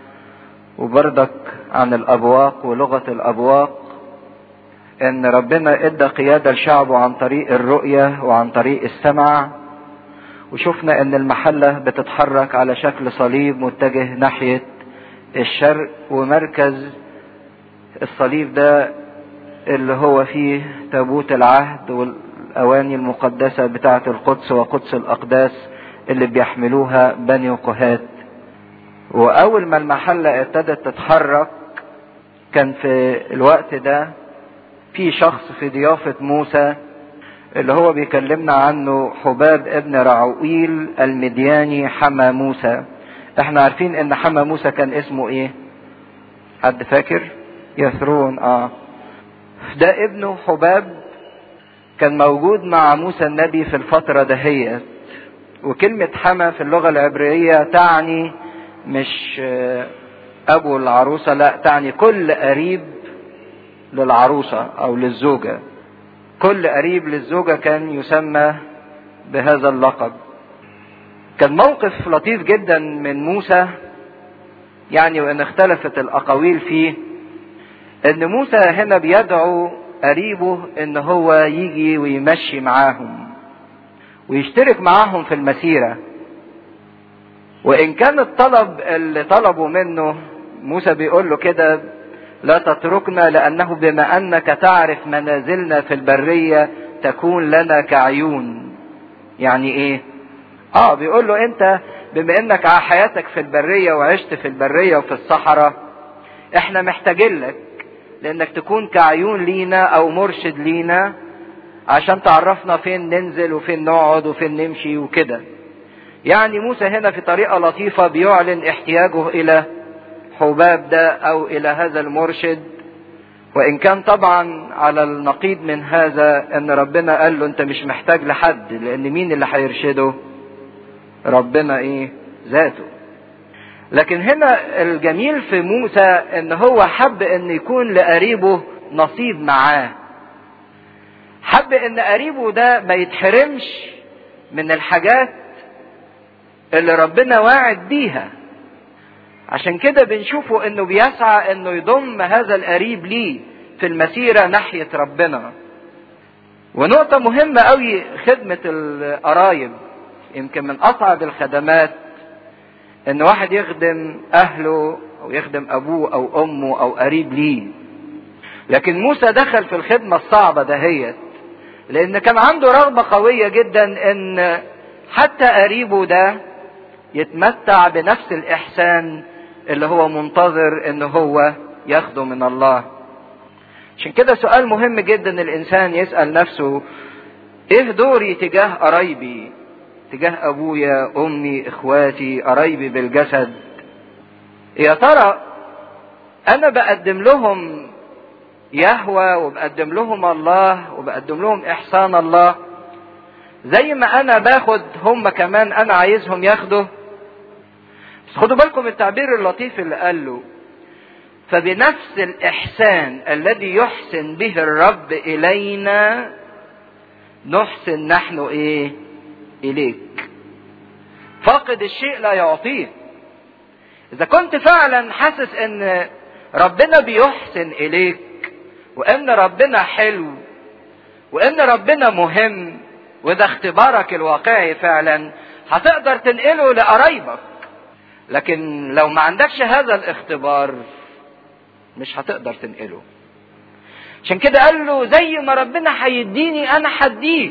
وبرضك عن الأبواق ولغة الأبواق إن ربنا إدى قيادة لشعبه عن طريق الرؤية وعن طريق السمع وشفنا إن المحلة بتتحرك على شكل صليب متجه ناحية الشرق ومركز الصليب ده اللي هو فيه تابوت العهد والأواني المقدسة بتاعة القدس وقدس الأقداس اللي بيحملوها بني قهات وأول ما المحلة ابتدت تتحرك كان في الوقت ده في شخص في ضيافة موسى اللي هو بيكلمنا عنه حباب ابن رعوئيل المدياني حمى موسى احنا عارفين ان حمى موسى كان اسمه ايه حد فاكر يثرون اه ده ابنه حباب كان موجود مع موسى النبي في الفترة دهيت وكلمة حما في اللغة العبرية تعني مش أبو العروسة لا تعني كل قريب للعروسة أو للزوجة كل قريب للزوجة كان يسمى بهذا اللقب كان موقف لطيف جدا من موسى يعني وان اختلفت الاقاويل فيه ان موسى هنا بيدعو قريبه ان هو يجي ويمشي معاهم ويشترك معاهم في المسيرة وان كان الطلب اللي طلبوا منه موسى بيقول له كده لا تتركنا لأنه بما أنك تعرف منازلنا في البرية تكون لنا كعيون يعني إيه آه بيقول له أنت بما أنك على حياتك في البرية وعشت في البرية وفي الصحراء إحنا محتاجين لك لأنك تكون كعيون لينا أو مرشد لينا عشان تعرفنا فين ننزل وفين نقعد وفين نمشي وكده يعني موسى هنا في طريقة لطيفة بيعلن احتياجه إلى حباب ده أو إلى هذا المرشد وإن كان طبعا على النقيض من هذا أن ربنا قال له أنت مش محتاج لحد لأن مين اللي هيرشده؟ ربنا إيه؟ ذاته. لكن هنا الجميل في موسى أن هو حب أن يكون لقريبه نصيب معاه. حب أن قريبه ده ما يتحرمش من الحاجات اللي ربنا واعد بيها عشان كده بنشوفه انه بيسعى انه يضم هذا القريب ليه في المسيره ناحيه ربنا ونقطة مهمة قوي خدمة القرايب يمكن من أصعب الخدمات إن واحد يخدم أهله أو يخدم أبوه أو أمه أو قريب ليه. لكن موسى دخل في الخدمة الصعبة دهيت لأن كان عنده رغبة قوية جدا إن حتى قريبه ده يتمتع بنفس الإحسان اللي هو منتظر إن هو ياخده من الله. عشان كده سؤال مهم جدا الإنسان يسأل نفسه إيه دوري تجاه قرايبي؟ تجاه أبويا، أمي، إخواتي، قرايبي بالجسد. يا ترى أنا بقدم لهم يهوى وبقدم لهم الله وبقدم لهم إحسان الله زي ما أنا باخد هم كمان أنا عايزهم ياخدوا بس خدوا بالكم التعبير اللطيف اللي قال له فبنفس الإحسان الذي يحسن به الرب إلينا نحسن نحن إيه إليك فاقد الشيء لا يعطيه إذا كنت فعلا حاسس إن ربنا بيحسن إليك وإن ربنا حلو وإن ربنا مهم وده اختبارك الواقعي فعلا هتقدر تنقله لقرايبك لكن لو ما عندكش هذا الاختبار مش هتقدر تنقله عشان كده قال له زي ما ربنا هيديني انا هديك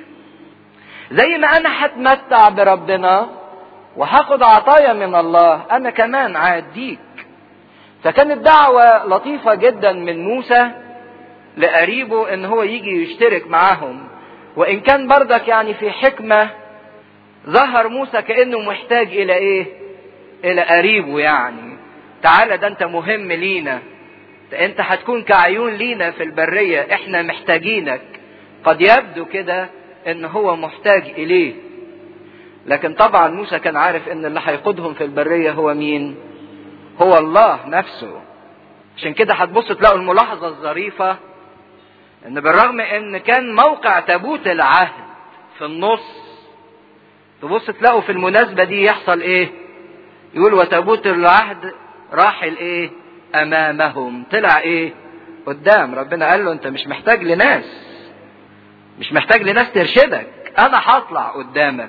زي ما انا هتمتع بربنا وهاخد عطايا من الله انا كمان هديك فكانت دعوة لطيفة جدا من موسى لقريبه ان هو يجي يشترك معاهم وان كان بردك يعني في حكمة ظهر موسى كأنه محتاج الى ايه الى قريبه يعني تعالى ده انت مهم لينا انت هتكون كعيون لينا في البرية احنا محتاجينك قد يبدو كده ان هو محتاج اليه لكن طبعا موسى كان عارف ان اللي هيقودهم في البرية هو مين هو الله نفسه عشان كده هتبص تلاقوا الملاحظة الظريفة ان بالرغم ان كان موقع تابوت العهد في النص تبص تلاقوا في المناسبة دي يحصل ايه يقول وتابوت العهد راح الايه امامهم طلع ايه قدام ربنا قال له انت مش محتاج لناس مش محتاج لناس ترشدك انا هطلع قدامك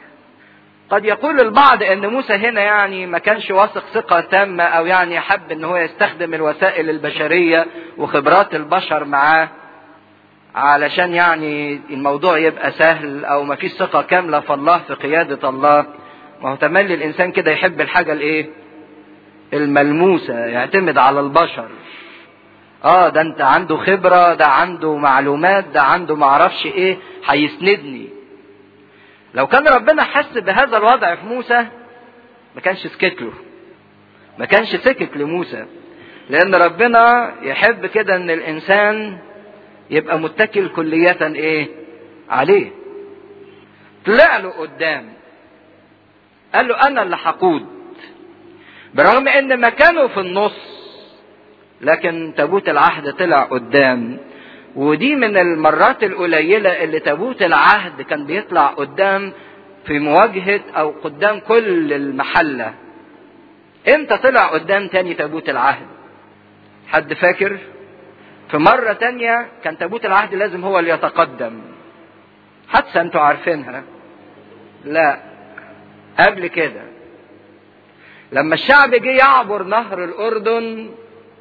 قد يقول البعض ان موسى هنا يعني ما كانش واثق ثقة تامة او يعني حب ان هو يستخدم الوسائل البشرية وخبرات البشر معاه علشان يعني الموضوع يبقى سهل او ما فيش ثقة كاملة في الله في قيادة الله ما هو تملي الانسان كده يحب الحاجة الايه الملموسة يعتمد على البشر اه ده انت عنده خبرة ده عنده معلومات ده عنده معرفش ايه هيسندني لو كان ربنا حس بهذا الوضع في موسى ما كانش سكت له ما كانش سكت لموسى لان ربنا يحب كده ان الانسان يبقى متكل كلية ايه عليه طلع له قدام قال له انا اللي هقود برغم ان مكانه في النص لكن تابوت العهد طلع قدام ودي من المرات القليلة اللي تابوت العهد كان بيطلع قدام في مواجهة او قدام كل المحلة امتى طلع قدام تاني تابوت العهد حد فاكر في مرة تانية كان تابوت العهد لازم هو اللي يتقدم حادثة انتوا عارفينها لا قبل كده لما الشعب جه يعبر نهر الاردن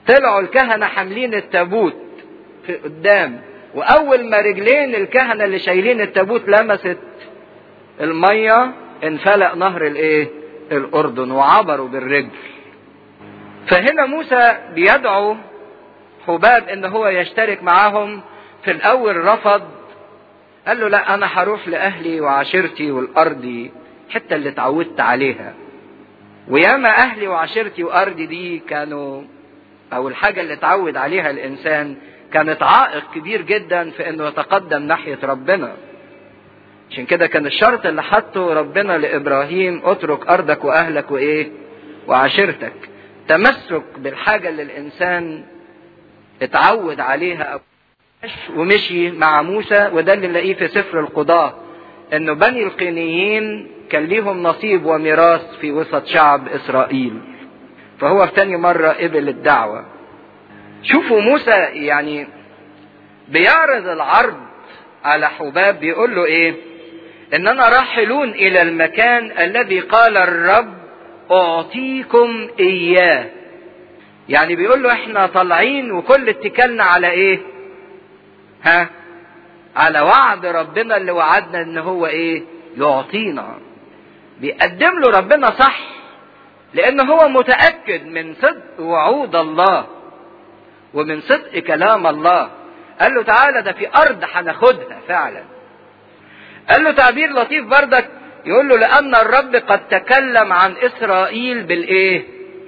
طلعوا الكهنة حاملين التابوت في قدام واول ما رجلين الكهنة اللي شايلين التابوت لمست المية انفلق نهر الايه الاردن وعبروا بالرجل فهنا موسى بيدعو حباب ان هو يشترك معاهم في الاول رفض قال له لا انا هروح لاهلي وعشيرتي والارض الحته اللي اتعودت عليها وياما اهلي وعشيرتي وارضي دي كانوا او الحاجه اللي اتعود عليها الانسان كانت عائق كبير جدا في انه يتقدم ناحيه ربنا عشان كده كان الشرط اللي حطه ربنا لابراهيم اترك ارضك واهلك وايه وعشيرتك تمسك بالحاجه اللي الانسان اتعود عليها ومشي مع موسى وده اللي نلاقيه في سفر القضاه انه بني القينيين كان ليهم نصيب وميراث في وسط شعب اسرائيل فهو في تاني مرة قبل الدعوة شوفوا موسى يعني بيعرض العرض على حباب بيقول له ايه اننا راحلون الى المكان الذي قال الرب اعطيكم اياه يعني بيقول له احنا طالعين وكل اتكالنا على ايه ها على وعد ربنا اللي وعدنا ان هو ايه يعطينا بيقدم له ربنا صح لان هو متاكد من صدق وعود الله ومن صدق كلام الله قال له تعالى ده في ارض هناخدها فعلا قال له تعبير لطيف بردك يقول له لان الرب قد تكلم عن اسرائيل بالايه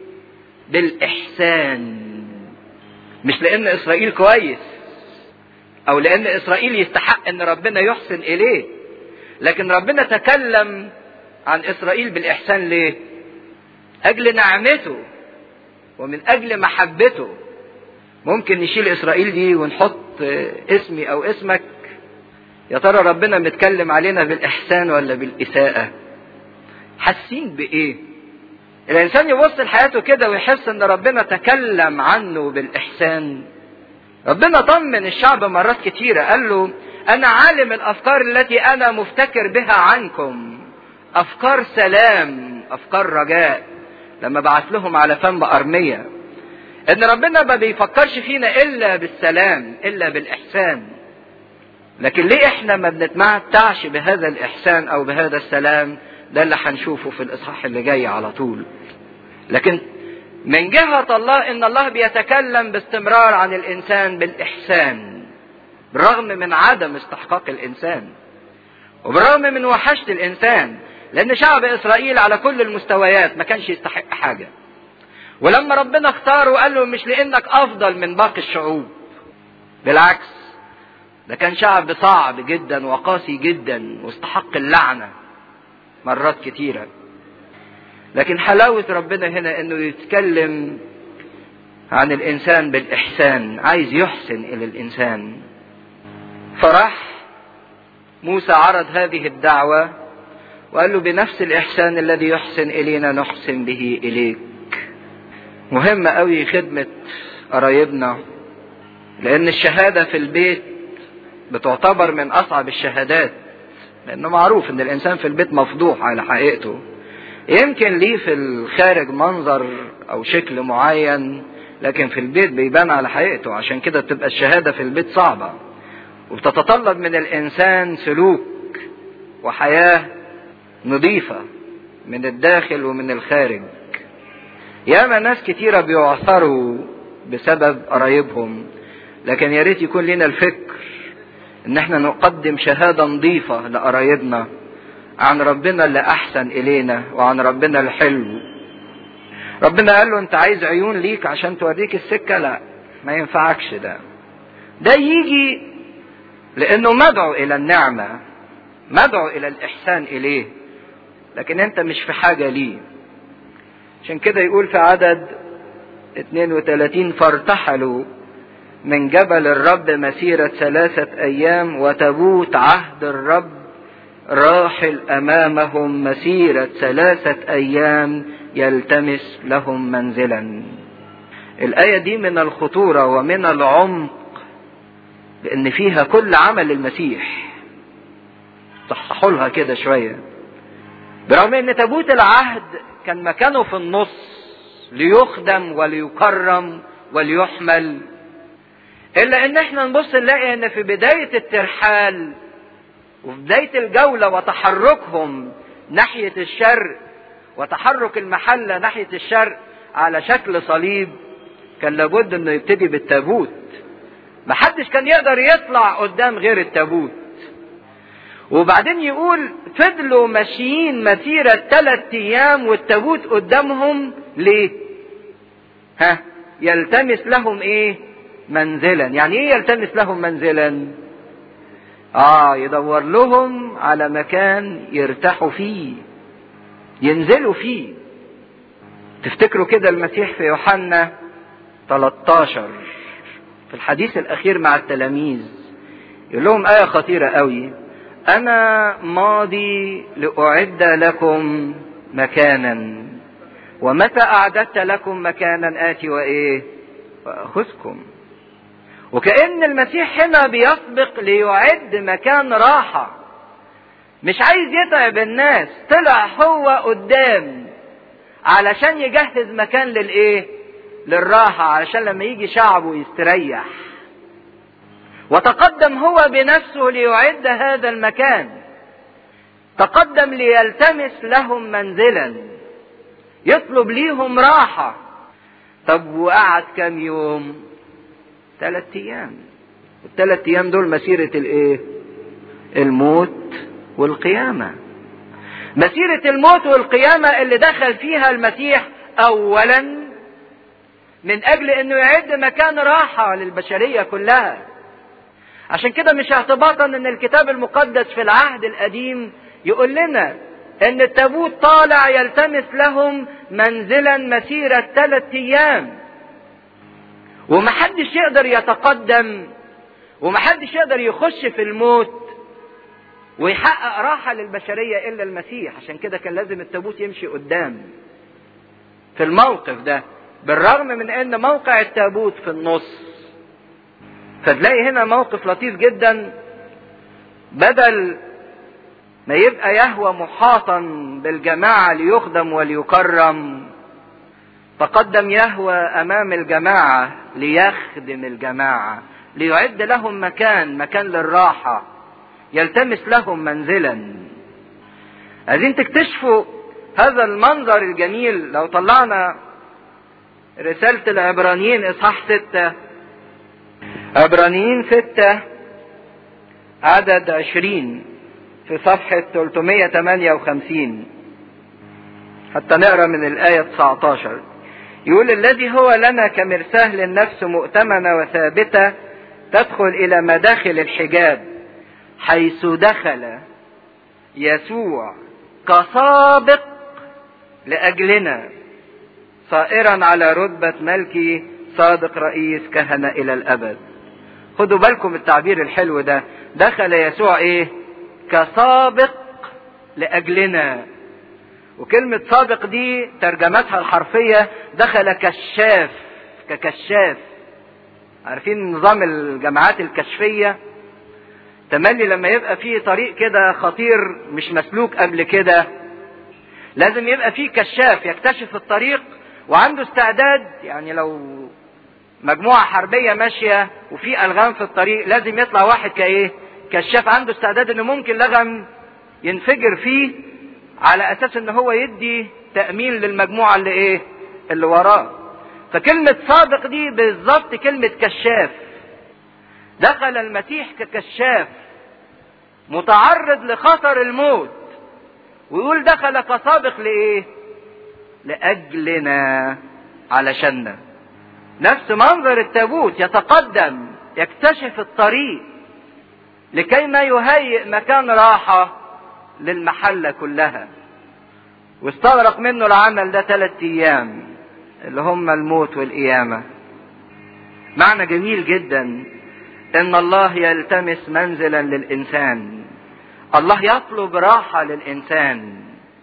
بالاحسان مش لان اسرائيل كويس او لان اسرائيل يستحق ان ربنا يحسن اليه لكن ربنا تكلم عن اسرائيل بالاحسان ليه اجل نعمته ومن اجل محبته ممكن نشيل اسرائيل دي ونحط اسمي او اسمك يا ترى ربنا متكلم علينا بالاحسان ولا بالاساءه حاسين بايه الانسان يبص لحياته كده ويحس ان ربنا تكلم عنه بالاحسان ربنا طمن الشعب مرات كتيره قال له انا عالم الافكار التي انا مفتكر بها عنكم افكار سلام افكار رجاء لما بعت لهم على فم ارميه ان ربنا ما بيفكرش فينا الا بالسلام الا بالاحسان لكن ليه احنا ما بنتمتعش بهذا الاحسان او بهذا السلام ده اللي هنشوفه في الاصحاح اللي جاي على طول لكن من جهة الله ان الله بيتكلم باستمرار عن الانسان بالاحسان بالرغم من عدم استحقاق الانسان وبالرغم من وحشة الانسان لان شعب اسرائيل على كل المستويات ما كانش يستحق حاجة ولما ربنا اختاره وقال له مش لانك افضل من باقي الشعوب بالعكس ده كان شعب صعب جدا وقاسي جدا واستحق اللعنة مرات كتيرة لكن حلاوة ربنا هنا انه يتكلم عن الانسان بالاحسان عايز يحسن الى الانسان فراح موسى عرض هذه الدعوة وقال له بنفس الاحسان الذي يحسن الينا نحسن به اليك مهم قوي خدمة قرايبنا لان الشهادة في البيت بتعتبر من اصعب الشهادات لانه معروف ان الانسان في البيت مفضوح على حقيقته يمكن ليه في الخارج منظر او شكل معين لكن في البيت بيبان على حقيقته عشان كده بتبقى الشهادة في البيت صعبة وبتتطلب من الانسان سلوك وحياة نظيفة من الداخل ومن الخارج ياما ناس كتيرة بيعثروا بسبب قرايبهم لكن يا ريت يكون لنا الفكر ان احنا نقدم شهادة نظيفة لقرايبنا عن ربنا اللي احسن الينا وعن ربنا الحلو ربنا قال له انت عايز عيون ليك عشان توريك السكة لا ما ينفعكش ده ده يجي لانه مدعو الى النعمة مدعو الى الاحسان اليه لكن انت مش في حاجة ليه عشان كده يقول في عدد 32 فارتحلوا من جبل الرب مسيرة ثلاثة أيام وتبوت عهد الرب راحل أمامهم مسيرة ثلاثة أيام يلتمس لهم منزلا الآية دي من الخطورة ومن العمق لأن فيها كل عمل المسيح صححوا لها كده شوية برغم أن تابوت العهد كان مكانه في النص ليخدم وليكرم وليحمل الا ان احنا نبص نلاقي ان في بداية الترحال وفي بداية الجولة وتحركهم ناحية الشرق وتحرك المحلة ناحية الشرق على شكل صليب كان لابد انه يبتدي بالتابوت محدش كان يقدر يطلع قدام غير التابوت وبعدين يقول فضلوا ماشيين مسيرة ثلاث ايام والتابوت قدامهم ليه ها يلتمس لهم ايه منزلا يعني ايه يلتمس لهم منزلا اه يدور لهم على مكان يرتاحوا فيه ينزلوا فيه تفتكروا كده المسيح في يوحنا 13 في الحديث الاخير مع التلاميذ يقول لهم ايه خطيره قوي انا ماضي لاعد لكم مكانا ومتى اعددت لكم مكانا اتي وايه واخذكم وكأن المسيح هنا بيسبق ليعد مكان راحة مش عايز يتعب الناس طلع هو قدام علشان يجهز مكان للايه للراحة علشان لما يجي شعبه يستريح وتقدم هو بنفسه ليعد هذا المكان تقدم ليلتمس لهم منزلا يطلب ليهم راحة طب وقعد كم يوم ثلاث ايام الثلاث ايام دول مسيرة الايه الموت والقيامة مسيرة الموت والقيامة اللي دخل فيها المسيح اولا من اجل انه يعد مكان راحة للبشرية كلها عشان كده مش اعتباطا ان الكتاب المقدس في العهد القديم يقول لنا ان التابوت طالع يلتمس لهم منزلا مسيرة ثلاث ايام ومحدش يقدر يتقدم ومحدش يقدر يخش في الموت ويحقق راحة للبشرية إلا المسيح عشان كده كان لازم التابوت يمشي قدام في الموقف ده بالرغم من ان موقع التابوت في النص فتلاقي هنا موقف لطيف جدا بدل ما يبقى يهوى محاطا بالجماعة ليخدم وليكرم تقدم يهوى امام الجماعة ليخدم الجماعة ليعد لهم مكان مكان للراحة يلتمس لهم منزلا عايزين تكتشفوا هذا المنظر الجميل لو طلعنا رسالة العبرانيين اصحاح ستة عبرانيين ستة عدد عشرين في صفحة 358 حتى نقرا من الآية 19 يقول الذي هو لنا كمرساه للنفس مؤتمنة وثابتة تدخل إلى مداخل الحجاب حيث دخل يسوع كسابق لأجلنا صائرا على رتبة ملكي صادق رئيس كهنة إلى الأبد خدوا بالكم التعبير الحلو ده دخل يسوع إيه كسابق لأجلنا وكلمة سابق دي ترجمتها الحرفية دخل كشاف ككشاف عارفين نظام الجامعات الكشفية تملي لما يبقى فيه طريق كده خطير مش مسلوك قبل كده لازم يبقى فيه كشاف يكتشف الطريق وعنده استعداد يعني لو مجموعة حربية ماشية وفي ألغام في الطريق لازم يطلع واحد كإيه كشاف عنده استعداد إنه ممكن لغم ينفجر فيه على أساس إن هو يدي تأمين للمجموعة اللي إيه اللي وراه فكلمة صادق دي بالظبط كلمة كشاف دخل المسيح ككشاف متعرض لخطر الموت ويقول دخل كسابق لايه لاجلنا علشاننا نفس منظر التابوت يتقدم يكتشف الطريق لكي ما يهيئ مكان راحة للمحلة كلها واستغرق منه العمل ده ثلاثة ايام اللي هم الموت والقيامة معنى جميل جدا ان الله يلتمس منزلا للانسان الله يطلب راحة للانسان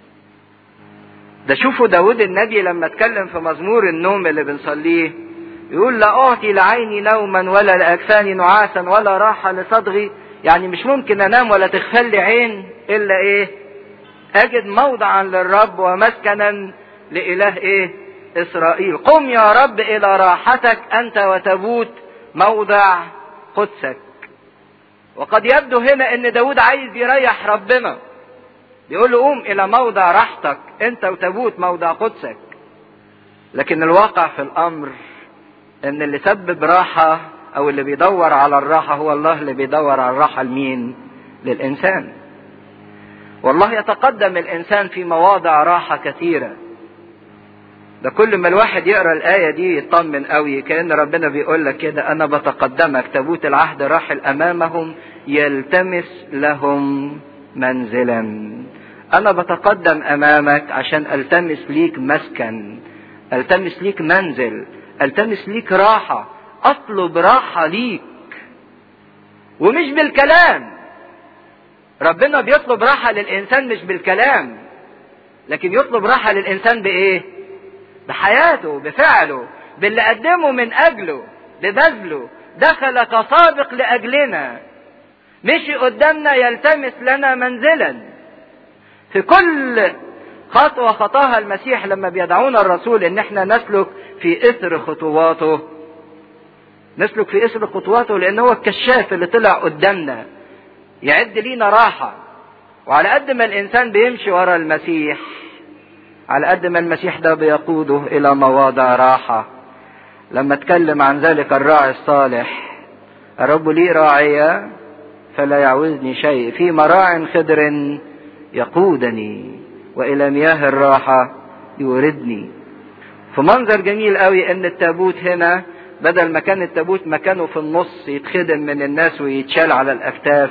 ده شوفوا داود النبي لما اتكلم في مزمور النوم اللي بنصليه يقول لا اعطي لعيني نوما ولا لاكفاني نعاسا ولا راحة لصدغي يعني مش ممكن انام ولا تغفل لي عين الا ايه اجد موضعا للرب ومسكنا لاله ايه إسرائيل قم يا رب إلى راحتك أنت وتبوت موضع قدسك وقد يبدو هنا ان داود عايز يريح ربنا بيقول له قوم الى موضع راحتك انت وتبوت موضع قدسك لكن الواقع في الامر ان اللي سبب راحة او اللي بيدور على الراحة هو الله اللي بيدور على الراحة لمين للانسان والله يتقدم الانسان في مواضع راحة كثيرة ده كل ما الواحد يقرا الايه دي يطمن قوي كان ربنا بيقول لك كده انا بتقدمك تابوت العهد راحل امامهم يلتمس لهم منزلا انا بتقدم امامك عشان التمس ليك مسكن التمس ليك منزل التمس ليك راحه اطلب راحه ليك ومش بالكلام ربنا بيطلب راحه للانسان مش بالكلام لكن يطلب راحه للانسان بايه بحياته بفعله باللي قدمه من اجله ببذله دخل كسابق لاجلنا مشي قدامنا يلتمس لنا منزلا في كل خطوه خطاها المسيح لما بيدعونا الرسول ان احنا نسلك في اثر خطواته نسلك في اثر خطواته لان هو الكشاف اللي طلع قدامنا يعد لينا راحه وعلى قد ما الانسان بيمشي ورا المسيح على قد ما المسيح ده بيقوده الى مواضع راحة لما اتكلم عن ذلك الراعي الصالح الرب لي راعية فلا يعوزني شيء في مراع خضر يقودني والى مياه الراحة يوردني في منظر جميل قوي ان التابوت هنا بدل ما كان التابوت مكانه في النص يتخدم من الناس ويتشال على الاكتاف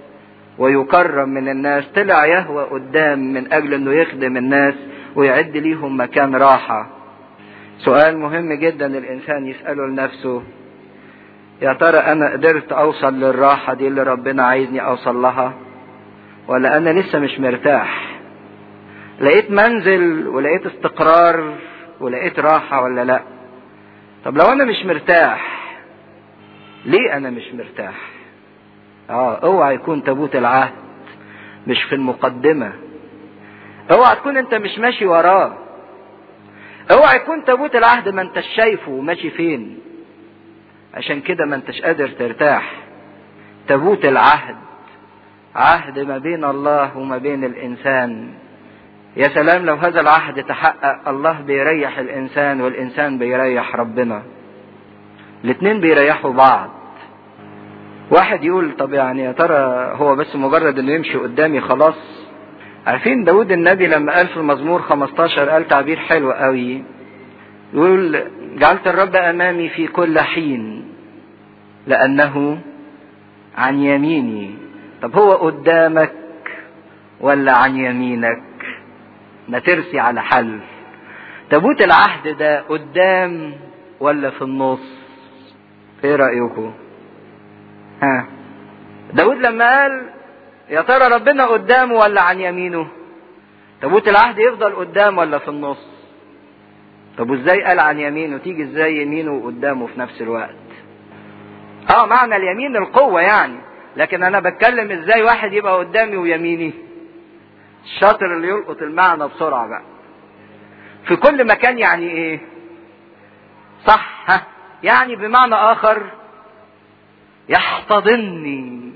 ويكرم من الناس طلع يهوى قدام من اجل انه يخدم الناس ويعد ليهم مكان راحة سؤال مهم جدا الإنسان يسأله لنفسه يا ترى أنا قدرت أوصل للراحة دي اللي ربنا عايزني أوصل لها ولا أنا لسه مش مرتاح لقيت منزل ولقيت استقرار ولقيت راحة ولا لا طب لو أنا مش مرتاح ليه أنا مش مرتاح اه اوعى يكون تابوت العهد مش في المقدمه اوعى تكون انت مش ماشي وراه اوعى يكون تابوت العهد ما انتش شايفه ماشي فين عشان كده ما انتش قادر ترتاح تابوت العهد عهد ما بين الله وما بين الانسان يا سلام لو هذا العهد تحقق الله بيريح الانسان والانسان بيريح ربنا الاتنين بيريحوا بعض واحد يقول طب يعني يا ترى هو بس مجرد انه يمشي قدامي خلاص عارفين داود النبي لما قال في المزمور 15 قال تعبير حلو قوي يقول جعلت الرب امامي في كل حين لانه عن يميني طب هو قدامك ولا عن يمينك ما ترسي على حل تابوت العهد ده قدام ولا في النص ايه رايكم ها داود لما قال يا ترى ربنا قدامه ولا عن يمينه تابوت العهد يفضل قدام ولا في النص طب وازاي قال عن يمينه تيجي ازاي يمينه وقدامه في نفس الوقت اه معنى اليمين القوة يعني لكن انا بتكلم ازاي واحد يبقى قدامي ويميني الشاطر اللي يلقط المعنى بسرعة بقى في كل مكان يعني ايه صح ها يعني بمعنى اخر يحتضني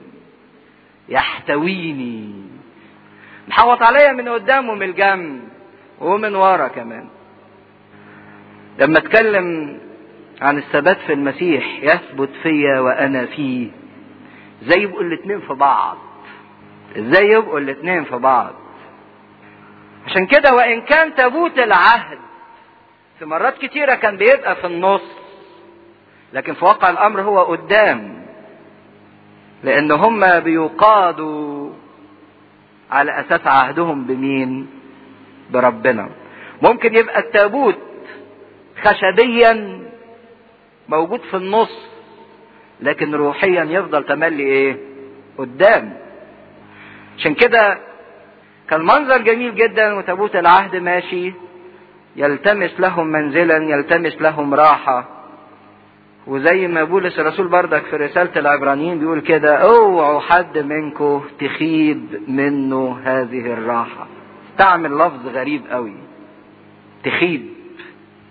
يحتويني محوط عليا من قدام ومن الجنب ومن ورا كمان لما اتكلم عن الثبات في المسيح يثبت فيا وانا فيه ازاي يبقوا الاتنين في بعض ازاي يبقوا الاتنين في بعض عشان كده وان كان تابوت العهد في مرات كتيره كان بيبقى في النص لكن في واقع الامر هو قدام لان هم بيقادوا على اساس عهدهم بمين بربنا ممكن يبقى التابوت خشبيا موجود في النص لكن روحيا يفضل تملي ايه قدام عشان كده كان منظر جميل جدا وتابوت العهد ماشي يلتمس لهم منزلا يلتمس لهم راحه وزي ما بولس الرسول بردك في رسالة العبرانيين بيقول كده اوعوا حد منكم تخيب منه هذه الراحة استعمل لفظ غريب قوي تخيب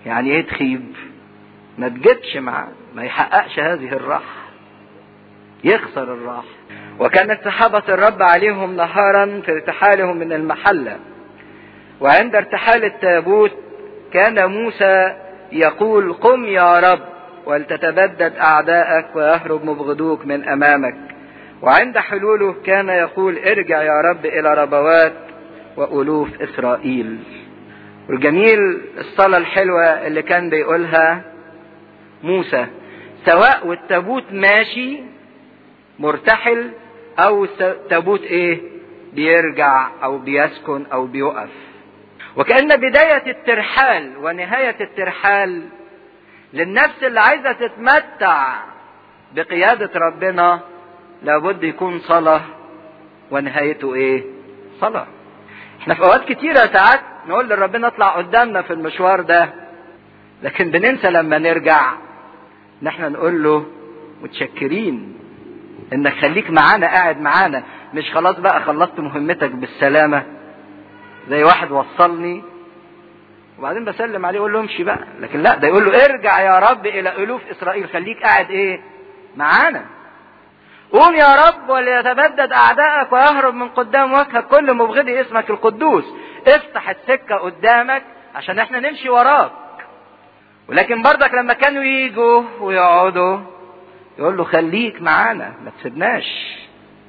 يعني ايه تخيب ما تجدش معاه ما يحققش هذه الراحة يخسر الراحة وكانت سحابة الرب عليهم نهارا في ارتحالهم من المحلة وعند ارتحال التابوت كان موسى يقول قم يا رب ولتتبدد أعداءك ويهرب مبغضوك من أمامك وعند حلوله كان يقول ارجع يا رب إلى ربوات وألوف إسرائيل والجميل الصلاة الحلوة اللي كان بيقولها موسى سواء والتابوت ماشي مرتحل او التابوت ايه بيرجع او بيسكن او بيقف وكأن بداية الترحال ونهاية الترحال للنفس اللي عايزة تتمتع بقيادة ربنا لابد يكون صلاة ونهايته ايه صلاة احنا في اوقات كتيرة ساعات نقول لربنا اطلع قدامنا في المشوار ده لكن بننسى لما نرجع ان احنا نقول له متشكرين انك خليك معانا قاعد معانا مش خلاص بقى خلصت مهمتك بالسلامة زي واحد وصلني وبعدين بسلم عليه اقول له امشي بقى لكن لا ده يقول له ارجع يا رب الى الوف اسرائيل خليك قاعد ايه معانا قوم يا رب وليتبدد اعدائك ويهرب من قدام وجهك كل مبغضي اسمك القدوس افتح السكة قدامك عشان احنا نمشي وراك ولكن برضك لما كانوا يجوا ويقعدوا يقول له خليك معانا ما تسيبناش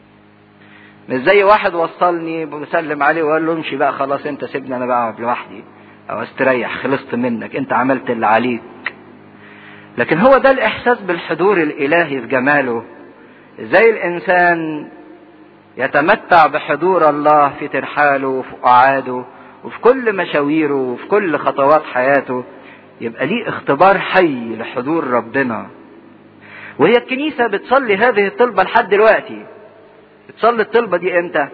مش زي واحد وصلني بسلم عليه وقال له امشي بقى خلاص انت سيبني انا بقعد لوحدي او استريح خلصت منك انت عملت اللي عليك لكن هو ده الاحساس بالحضور الالهي في جماله ازاي الانسان يتمتع بحضور الله في ترحاله وفي قعاده وفي كل مشاويره وفي كل خطوات حياته يبقى ليه اختبار حي لحضور ربنا وهي الكنيسة بتصلي هذه الطلبة لحد دلوقتي بتصلي الطلبة دي امتى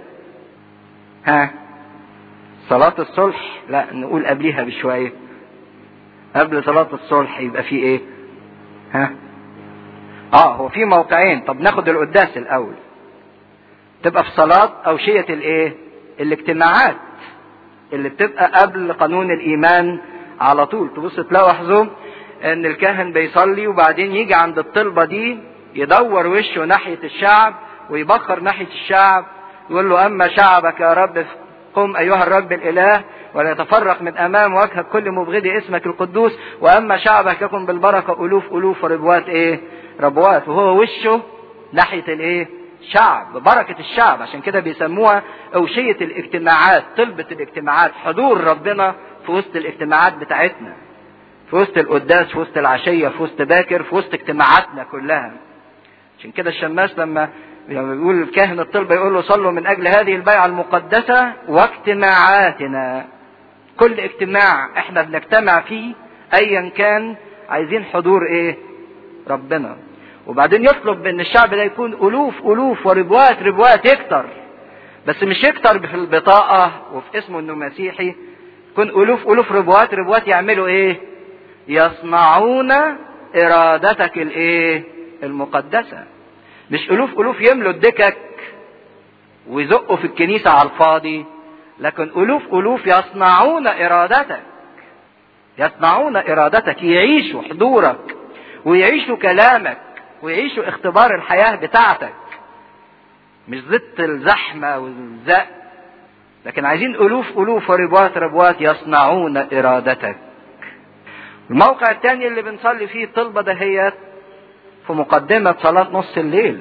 ها صلاة الصلح لا نقول قبليها بشوية قبل صلاة الصلح يبقى في ايه ها اه هو في موقعين طب ناخد القداس الاول تبقى في صلاة اوشية الايه الاجتماعات اللي بتبقى قبل قانون الايمان على طول تبص تلاحظوا ان الكاهن بيصلي وبعدين يجي عند الطلبة دي يدور وشه ناحية الشعب ويبخر ناحية الشعب يقول له اما شعبك يا رب قم ايها الرب الاله وليتفرق من امام وجهك كل مبغضي اسمك القدوس واما شعبك يكن بالبركة الوف الوف وربوات ايه ربوات وهو وشه ناحية الايه شعب بركة الشعب عشان كده بيسموها اوشية الاجتماعات طلبة الاجتماعات حضور ربنا في وسط الاجتماعات بتاعتنا في وسط القداس في وسط العشية في وسط باكر في وسط اجتماعاتنا كلها عشان كده الشماس لما لما بيقول الكاهن الطلبة يقول له صلوا من أجل هذه البيعة المقدسة واجتماعاتنا كل اجتماع احنا بنجتمع فيه أيا كان عايزين حضور ايه ربنا وبعدين يطلب ان الشعب ده يكون ألوف ألوف وربوات ربوات يكتر بس مش يكتر في البطاقة وفي اسمه انه مسيحي يكون ألوف ألوف ربوات ربوات يعملوا ايه يصنعون ارادتك الايه المقدسة مش الوف الوف يملوا الدكك ويزقوا في الكنيسة على الفاضي لكن الوف الوف يصنعون ارادتك يصنعون ارادتك يعيشوا حضورك ويعيشوا كلامك ويعيشوا اختبار الحياة بتاعتك مش ضد الزحمة والزق لكن عايزين الوف الوف وربوات ربوات يصنعون ارادتك الموقع الثاني اللي بنصلي فيه الطلبة دهيت في مقدمة صلاة نص الليل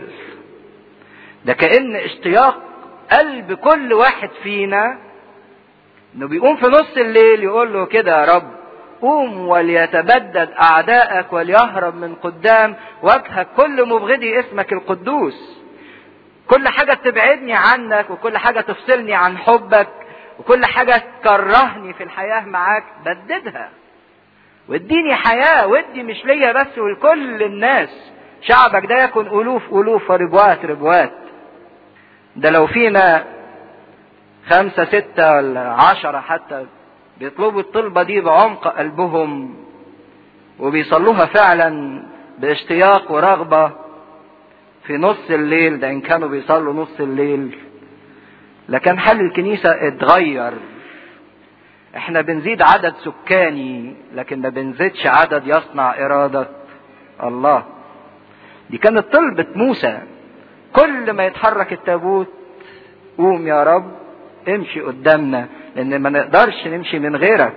ده كأن اشتياق قلب كل واحد فينا انه بيقوم في نص الليل يقول له كده يا رب قوم وليتبدد اعدائك وليهرب من قدام وجهك كل مبغضي اسمك القدوس كل حاجة تبعدني عنك وكل حاجة تفصلني عن حبك وكل حاجة تكرهني في الحياة معاك بددها واديني حياة وادي مش ليا بس ولكل الناس شعبك ده يكون ألوف ألوف وربوات ربوات ده لو فينا خمسة ستة ولا عشرة حتى بيطلبوا الطلبة دي بعمق قلبهم وبيصلوها فعلا باشتياق ورغبة في نص الليل ده إن كانوا بيصلوا نص الليل لكن حل الكنيسة اتغير احنا بنزيد عدد سكاني لكن ما بنزيدش عدد يصنع إرادة الله دي كانت طلبة موسى كل ما يتحرك التابوت قوم يا رب امشي قدامنا لان ما نقدرش نمشي من غيرك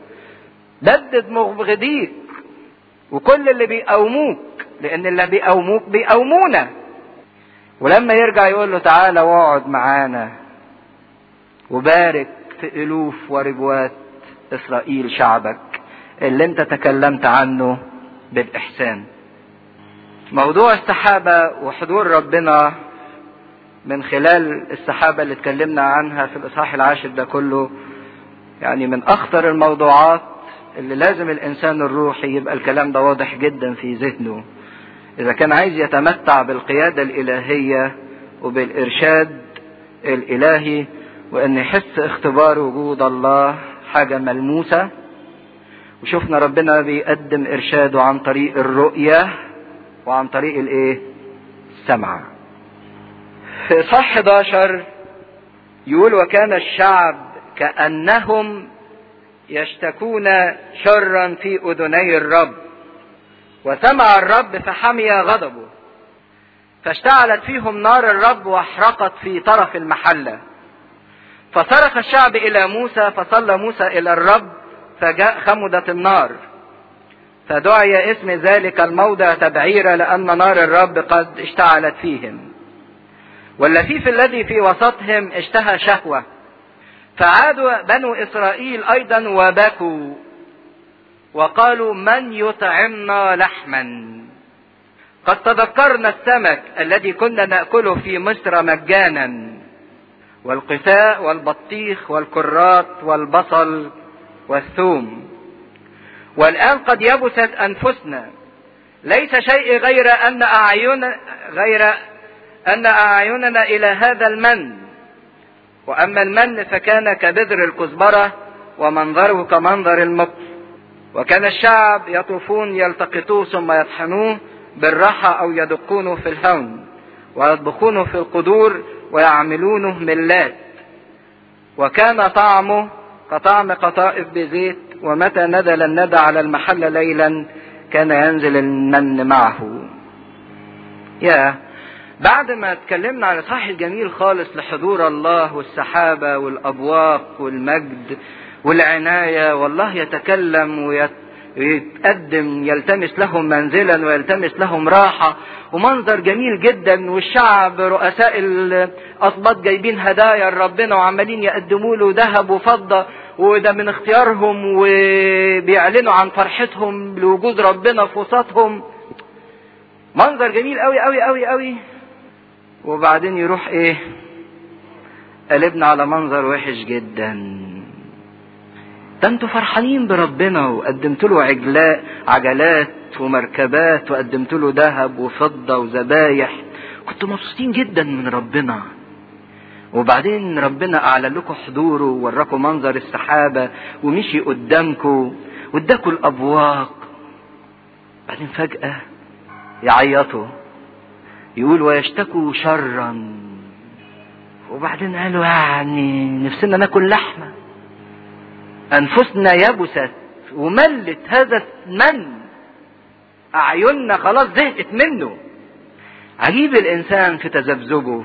بدد مبغضيك وكل اللي بيقاوموك لان اللي بيقاوموك بيقاومونا ولما يرجع يقول له تعالى واقعد معانا وبارك في الوف وربوات اسرائيل شعبك اللي انت تكلمت عنه بالاحسان موضوع السحابه وحضور ربنا من خلال السحابه اللي اتكلمنا عنها في الاصحاح العاشر ده كله يعني من اخطر الموضوعات اللي لازم الانسان الروحي يبقى الكلام ده واضح جدا في ذهنه اذا كان عايز يتمتع بالقياده الالهيه وبالارشاد الالهي وان يحس اختبار وجود الله حاجه ملموسه وشفنا ربنا بيقدم ارشاده عن طريق الرؤيه وعن طريق الايه السمع في صح 11 يقول وكان الشعب كانهم يشتكون شرا في اذني الرب وسمع الرب فحمي غضبه فاشتعلت فيهم نار الرب واحرقت في طرف المحله فصرخ الشعب الى موسى فصلى موسى الى الرب فجاء خمدت النار فدعي اسم ذلك الموضع تبعيرا لان نار الرب قد اشتعلت فيهم واللفيف الذي في وسطهم اشتهى شهوه فعادوا بنو اسرائيل ايضا وبكوا وقالوا من يطعمنا لحما قد تذكرنا السمك الذي كنا ناكله في مصر مجانا والقثاء والبطيخ والكرات والبصل والثوم والان قد يبست انفسنا ليس شيء غير ان اعين غير ان اعيننا الى هذا المن واما المن فكان كبذر الكزبره ومنظره كمنظر المقر وكان الشعب يطوفون يلتقطوه ثم يطحنوه بالراحة أو يدقونه في الهون ويطبخونه في القدور ويعملونه ملات وكان طعمه كطعم قطائف بزيت ومتى نزل الندى على المحل ليلا كان ينزل المن معه يا بعد ما اتكلمنا عن الاصحاح الجميل خالص لحضور الله والسحابة والأبواق والمجد والعناية والله يتكلم ويتقدم يلتمس لهم منزلا ويلتمس لهم راحة ومنظر جميل جدا والشعب رؤساء الأصباط جايبين هدايا لربنا وعمالين يقدموا له ذهب وفضة وده من اختيارهم وبيعلنوا عن فرحتهم لوجود ربنا في وسطهم منظر جميل قوي قوي قوي قوي وبعدين يروح ايه قلبنا على منظر وحش جدا ده انتوا فرحانين بربنا وقدمت له عجلاء عجلات ومركبات وقدمت له ذهب وفضة وذبايح كنتوا مبسوطين جدا من ربنا وبعدين ربنا اعلن لكم حضوره ووراكم منظر السحابة ومشي قدامكم واداكم الابواق بعدين فجأة يعيطوا يقول ويشتكوا شرا وبعدين قالوا يعني نفسنا ناكل لحمه انفسنا يبست وملت هذا المن اعيننا خلاص زهقت منه عجيب الانسان في تذبذبه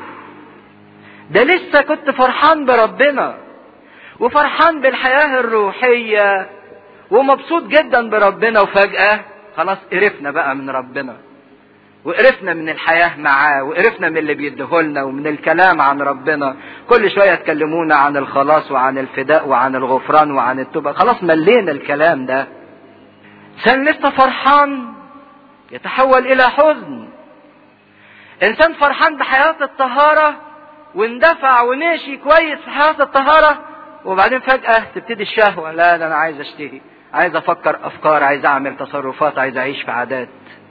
ده لسه كنت فرحان بربنا وفرحان بالحياة الروحية ومبسوط جدا بربنا وفجأة خلاص قرفنا بقى من ربنا وقرفنا من الحياة معاه وقرفنا من اللي بيديهولنا ومن الكلام عن ربنا كل شوية تكلمونا عن الخلاص وعن الفداء وعن الغفران وعن التوبة خلاص ملينا الكلام ده إنسان لسه فرحان يتحول إلى حزن إنسان فرحان بحياة الطهارة واندفع وماشي كويس في حياة الطهارة وبعدين فجأة تبتدي الشهوة لا ده أنا عايز أشتهي عايز أفكر أفكار عايز أعمل تصرفات عايز أعيش في عادات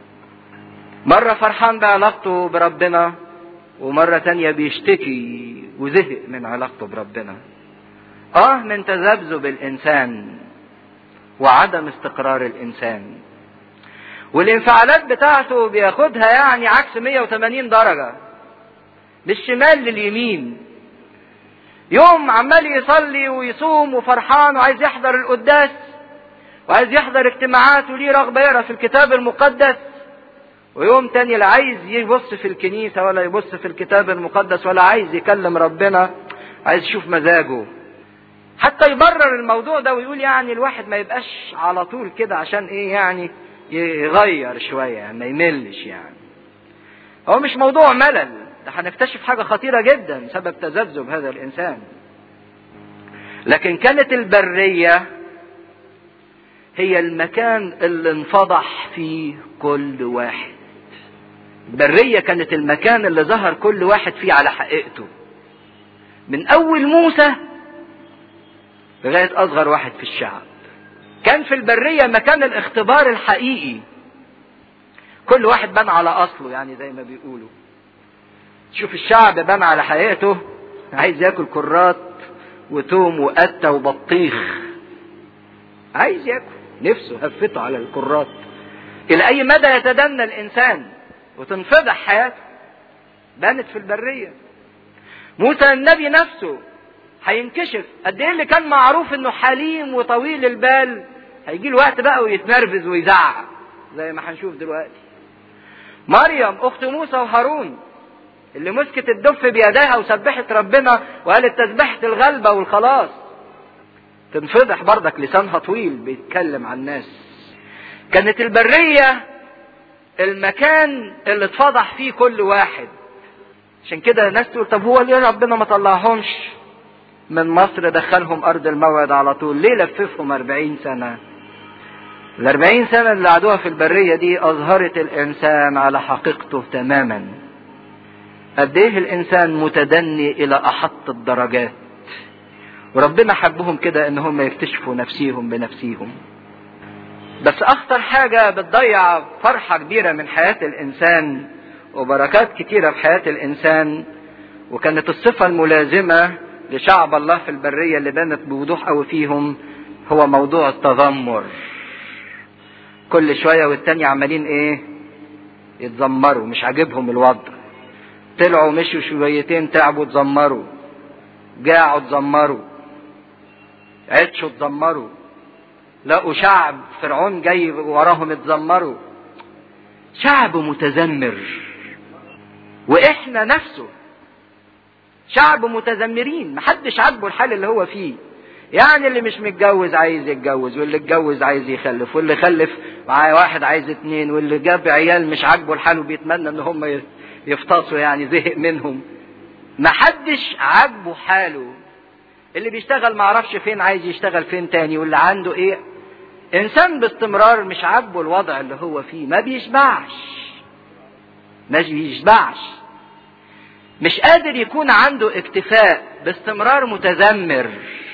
مرة فرحان بعلاقته بربنا ومرة تانية بيشتكي وزهق من علاقته بربنا اه من تذبذب الانسان وعدم استقرار الانسان والانفعالات بتاعته بياخدها يعني عكس 180 درجة بالشمال لليمين يوم عمال يصلي ويصوم وفرحان وعايز يحضر القداس وعايز يحضر اجتماعات وليه رغبة يقرا في الكتاب المقدس ويوم تاني لا عايز يبص في الكنيسة ولا يبص في الكتاب المقدس ولا عايز يكلم ربنا عايز يشوف مزاجه حتى يبرر الموضوع ده ويقول يعني الواحد ما يبقاش على طول كده عشان ايه يعني يغير شوية يعني ما يملش يعني هو مش موضوع ملل ده هنكتشف حاجة خطيرة جدا سبب تذبذب هذا الإنسان لكن كانت البرية هي المكان اللي انفضح فيه كل واحد البرية كانت المكان اللي ظهر كل واحد فيه على حقيقته من أول موسى لغاية أصغر واحد في الشعب كان في البرية مكان الاختبار الحقيقي كل واحد بان على أصله يعني زي ما بيقولوا تشوف الشعب بان على حقيقته عايز ياكل كرات وتوم وقتة وبطيخ عايز ياكل نفسه هفته على الكرات إلى أي مدى يتدنى الإنسان وتنفضح حياته بانت في البرية موسى النبي نفسه هينكشف قد ايه اللي كان معروف انه حليم وطويل البال هيجي الوقت بقى ويتنرفز ويزعق زي ما هنشوف دلوقتي مريم اخت موسى وهارون اللي مسكت الدف بيديها وسبحت ربنا وقالت تسبحة الغلبة والخلاص تنفضح بردك لسانها طويل بيتكلم عن الناس كانت البرية المكان اللي اتفضح فيه كل واحد عشان كده الناس تقول طب هو ليه ربنا ما طلعهمش من مصر دخلهم أرض الموعد على طول ليه لففهم أربعين سنة الأربعين سنة اللي قعدوها في البرية دي أظهرت الإنسان على حقيقته تماما قد إيه الإنسان متدني إلى أحط الدرجات وربنا حبهم كده إن هم يكتشفوا نفسيهم بنفسيهم بس أخطر حاجة بتضيع فرحة كبيرة من حياة الإنسان وبركات كتيرة في حياة الإنسان وكانت الصفة الملازمة لشعب الله في البرية اللي بانت بوضوح قوي فيهم هو موضوع التذمر كل شوية والتاني عمالين ايه يتذمروا مش عاجبهم الوضع طلعوا مشوا شويتين تعبوا اتذمروا جاعوا اتذمروا عطشوا اتذمروا لقوا شعب فرعون جاي وراهم اتذمروا شعب متذمر واحنا نفسه شعب متذمرين محدش عاجبه الحال اللي هو فيه يعني اللي مش متجوز عايز يتجوز واللي اتجوز عايز يخلف واللي خلف معاه واحد عايز اتنين واللي جاب عيال مش عاجبه الحال وبيتمنى ان هم يفتصوا يعني زهق منهم محدش عاجبه حاله اللي بيشتغل معرفش فين عايز يشتغل فين تاني واللي عنده ايه انسان باستمرار مش عاجبه الوضع اللي هو فيه ما بيشبعش ما بيشبعش مش قادر يكون عنده اكتفاء باستمرار متذمر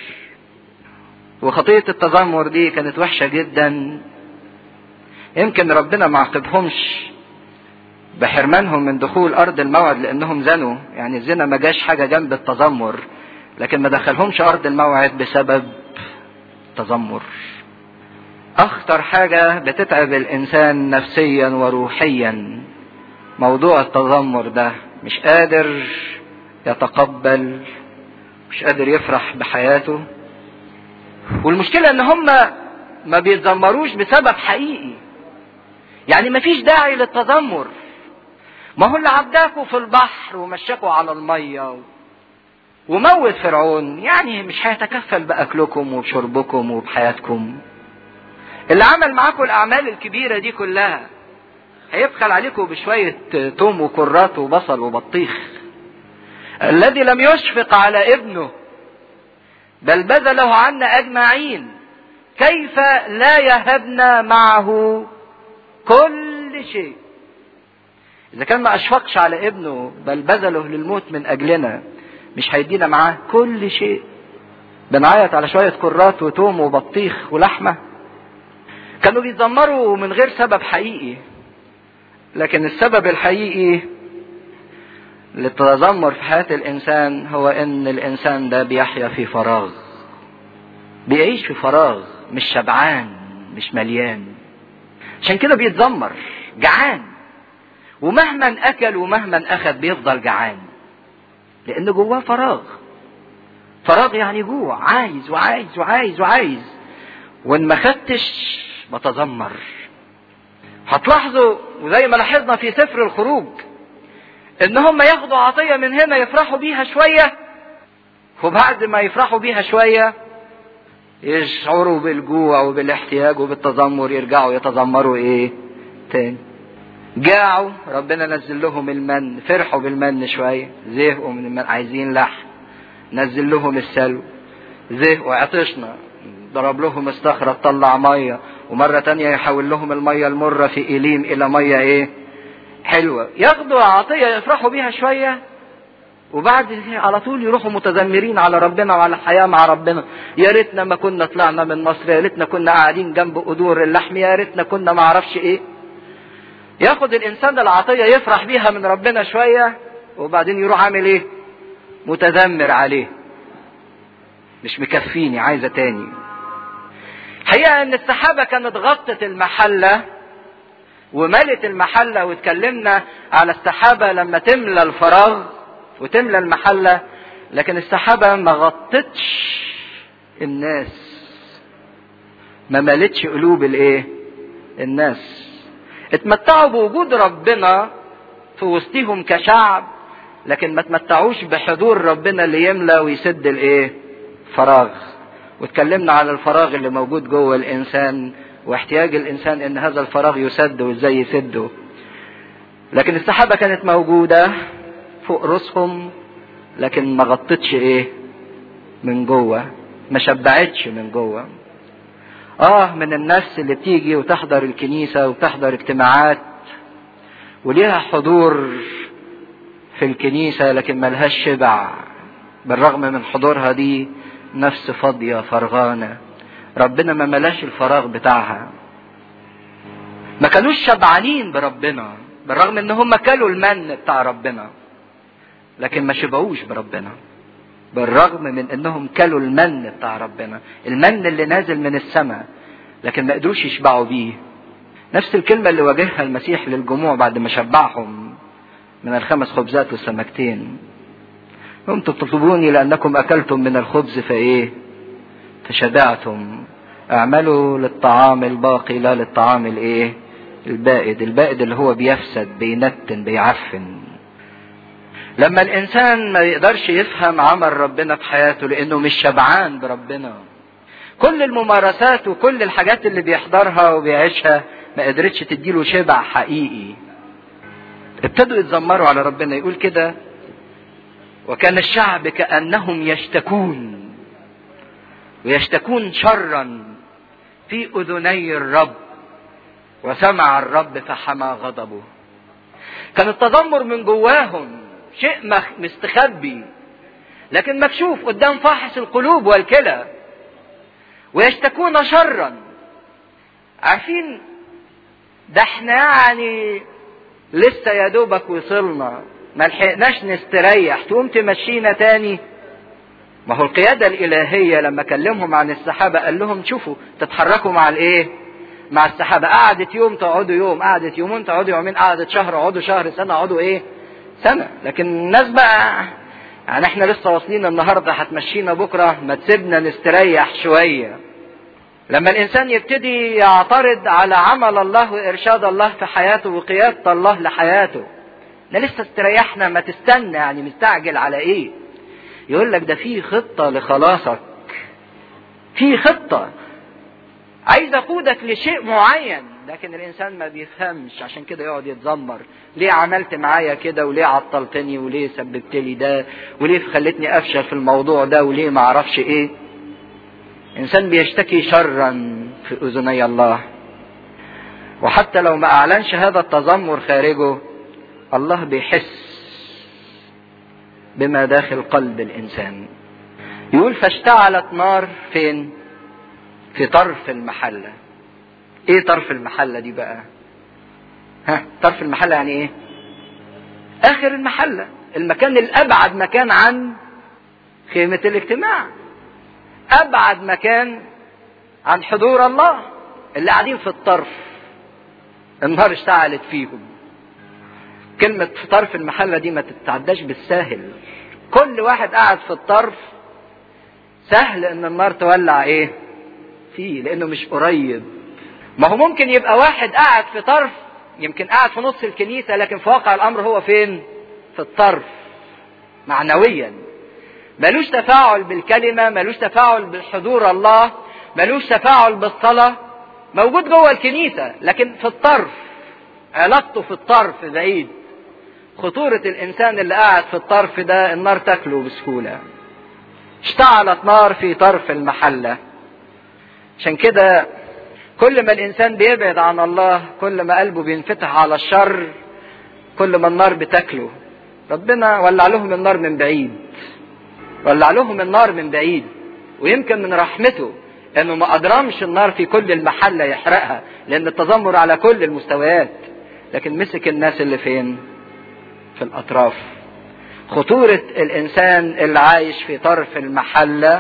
وخطية التذمر دي كانت وحشة جدا يمكن ربنا ما عاقبهمش بحرمانهم من دخول أرض الموعد لأنهم زنوا يعني الزنا ما جاش حاجة جنب التذمر لكن ما دخلهمش أرض الموعد بسبب تذمر أخطر حاجة بتتعب الإنسان نفسيا وروحيا موضوع التذمر ده مش قادر يتقبل مش قادر يفرح بحياته والمشكلة ان هم ما بيتذمروش بسبب حقيقي يعني ما فيش داعي للتذمر ما هو اللي عداكوا في البحر ومشاكوا على المية وموت فرعون يعني مش هيتكفل بأكلكم وبشربكم وبحياتكم اللي عمل معاكم الأعمال الكبيرة دي كلها هيبخل عليكم بشوية توم وكرات وبصل وبطيخ الذي لم يشفق على ابنه بل بذله عنا أجمعين كيف لا يهبنا معه كل شيء إذا كان ما أشفقش على ابنه بل بذله للموت من أجلنا مش هيدينا معاه كل شيء بنعيط على شوية كرات وتوم وبطيخ ولحمة كانوا بيتذمروا من غير سبب حقيقي لكن السبب الحقيقي للتذمر في حياة الإنسان هو إن الإنسان ده بيحيا في فراغ بيعيش في فراغ مش شبعان مش مليان عشان كده بيتذمر جعان ومهما أكل ومهما أخذ بيفضل جعان لأن جواه فراغ فراغ يعني جوع عايز وعايز وعايز وعايز وان ما خدتش بتذمر هتلاحظوا وزي ما لاحظنا في سفر الخروج ان هم ياخدوا عطية من هنا يفرحوا بيها شوية وبعد ما يفرحوا بيها شوية يشعروا بالجوع وبالاحتياج وبالتذمر يرجعوا يتذمروا ايه تاني جاعوا ربنا نزل لهم المن فرحوا بالمن شوية زهقوا من المن عايزين لحم نزل لهم السلو زهقوا عطشنا ضرب لهم استخرة طلع مية ومرة تانية يحول لهم المية المرة في إليم إلى مية إيه حلوة ياخدوا عطية يفرحوا بيها شوية وبعد على طول يروحوا متذمرين على ربنا وعلى الحياة مع ربنا يا ريتنا ما كنا طلعنا من مصر يا ريتنا كنا قاعدين جنب قدور اللحم يا ريتنا كنا ما اعرفش ايه ياخد الانسان العطية يفرح بيها من ربنا شوية وبعدين يروح عامل ايه متذمر عليه مش مكفيني عايزة تاني الحقيقة ان السحابة كانت غطت المحلة وملت المحلة واتكلمنا على السحابة لما تملى الفراغ وتملى المحلة لكن السحابة ما غطتش الناس ما ملتش قلوب الايه الناس اتمتعوا بوجود ربنا في وسطهم كشعب لكن ما تمتعوش بحضور ربنا اللي يملى ويسد الايه فراغ واتكلمنا على الفراغ اللي موجود جوه الانسان واحتياج الانسان ان هذا الفراغ يسد وازاي يسده لكن السحابة كانت موجودة فوق رؤوسهم لكن ما غطتش ايه من جوه ما شبعتش من جوه اه من الناس اللي بتيجي وتحضر الكنيسة وتحضر اجتماعات وليها حضور في الكنيسة لكن ملهاش شبع بالرغم من حضورها دي نفس فاضية فرغانة ربنا ما ملاش الفراغ بتاعها ما كانوش شبعانين بربنا بالرغم ان هم كلوا المن بتاع ربنا لكن ما شبعوش بربنا بالرغم من انهم كلوا المن بتاع ربنا المن اللي نازل من السماء لكن ما قدروش يشبعوا بيه نفس الكلمة اللي واجهها المسيح للجموع بعد ما شبعهم من الخمس خبزات والسمكتين انتم تطلبوني لانكم اكلتم من الخبز فايه فشبعتم اعملوا للطعام الباقي لا للطعام الايه البائد البائد اللي هو بيفسد بينتن بيعفن لما الانسان ما يقدرش يفهم عمل ربنا في حياته لانه مش شبعان بربنا كل الممارسات وكل الحاجات اللي بيحضرها وبيعيشها ما قدرتش تديله شبع حقيقي ابتدوا يتذمروا على ربنا يقول كده وكان الشعب كانهم يشتكون ويشتكون شرا في اذني الرب وسمع الرب فحمى غضبه كان التذمر من جواهم شيء مستخبي لكن مكشوف قدام فاحص القلوب والكلى ويشتكون شرا عارفين ده احنا يعني لسه يا دوبك وصلنا ما لحقناش نستريح تقوم تمشينا تاني ما هو القيادة الإلهية لما كلمهم عن السحابة قال لهم شوفوا تتحركوا مع الإيه؟ مع السحابة قعدت يوم تقعدوا يوم قعدت يومين تقعدوا يومين قعدت شهر اقعدوا شهر سنة اقعدوا إيه؟ سنة لكن الناس بقى يعني احنا لسه واصلين النهارده هتمشينا بكره ما تسيبنا نستريح شويه لما الانسان يبتدي يعترض على عمل الله وارشاد الله في حياته وقياده الله لحياته ده لسه استريحنا ما تستنى يعني مستعجل على ايه يقول لك ده في خطه لخلاصك في خطه عايز اقودك لشيء معين لكن الانسان ما بيفهمش عشان كده يقعد يتذمر ليه عملت معايا كده وليه عطلتني وليه سببت لي ده وليه خلتني افشل في الموضوع ده وليه ما اعرفش ايه انسان بيشتكي شرا في اذني الله وحتى لو ما اعلنش هذا التذمر خارجه الله بيحس بما داخل قلب الانسان يقول فاشتعلت نار فين في طرف المحله ايه طرف المحله دي بقى ها طرف المحله يعني ايه اخر المحله المكان الابعد مكان عن خيمه الاجتماع ابعد مكان عن حضور الله اللي قاعدين في الطرف النار اشتعلت فيهم كلمة في طرف المحلة دي ما تتعداش بالساهل كل واحد قاعد في الطرف سهل ان النار تولع ايه فيه لانه مش قريب ما هو ممكن يبقى واحد قاعد في طرف يمكن قاعد في نص الكنيسة لكن في واقع الامر هو فين في الطرف معنويا ملوش تفاعل بالكلمة ملوش تفاعل بالحضور الله ملوش تفاعل بالصلاة موجود جوه الكنيسة لكن في الطرف علاقته في الطرف بعيد خطورة الإنسان اللي قاعد في الطرف ده النار تاكله بسهولة اشتعلت نار في طرف المحلة عشان كده كل ما الإنسان بيبعد عن الله كل ما قلبه بينفتح على الشر كل ما النار بتاكله ربنا ولع لهم النار من بعيد ولع لهم النار من بعيد ويمكن من رحمته انه ما اضرمش النار في كل المحلة يحرقها لان التذمر على كل المستويات لكن مسك الناس اللي فين في الاطراف خطورة الانسان اللي عايش في طرف المحلة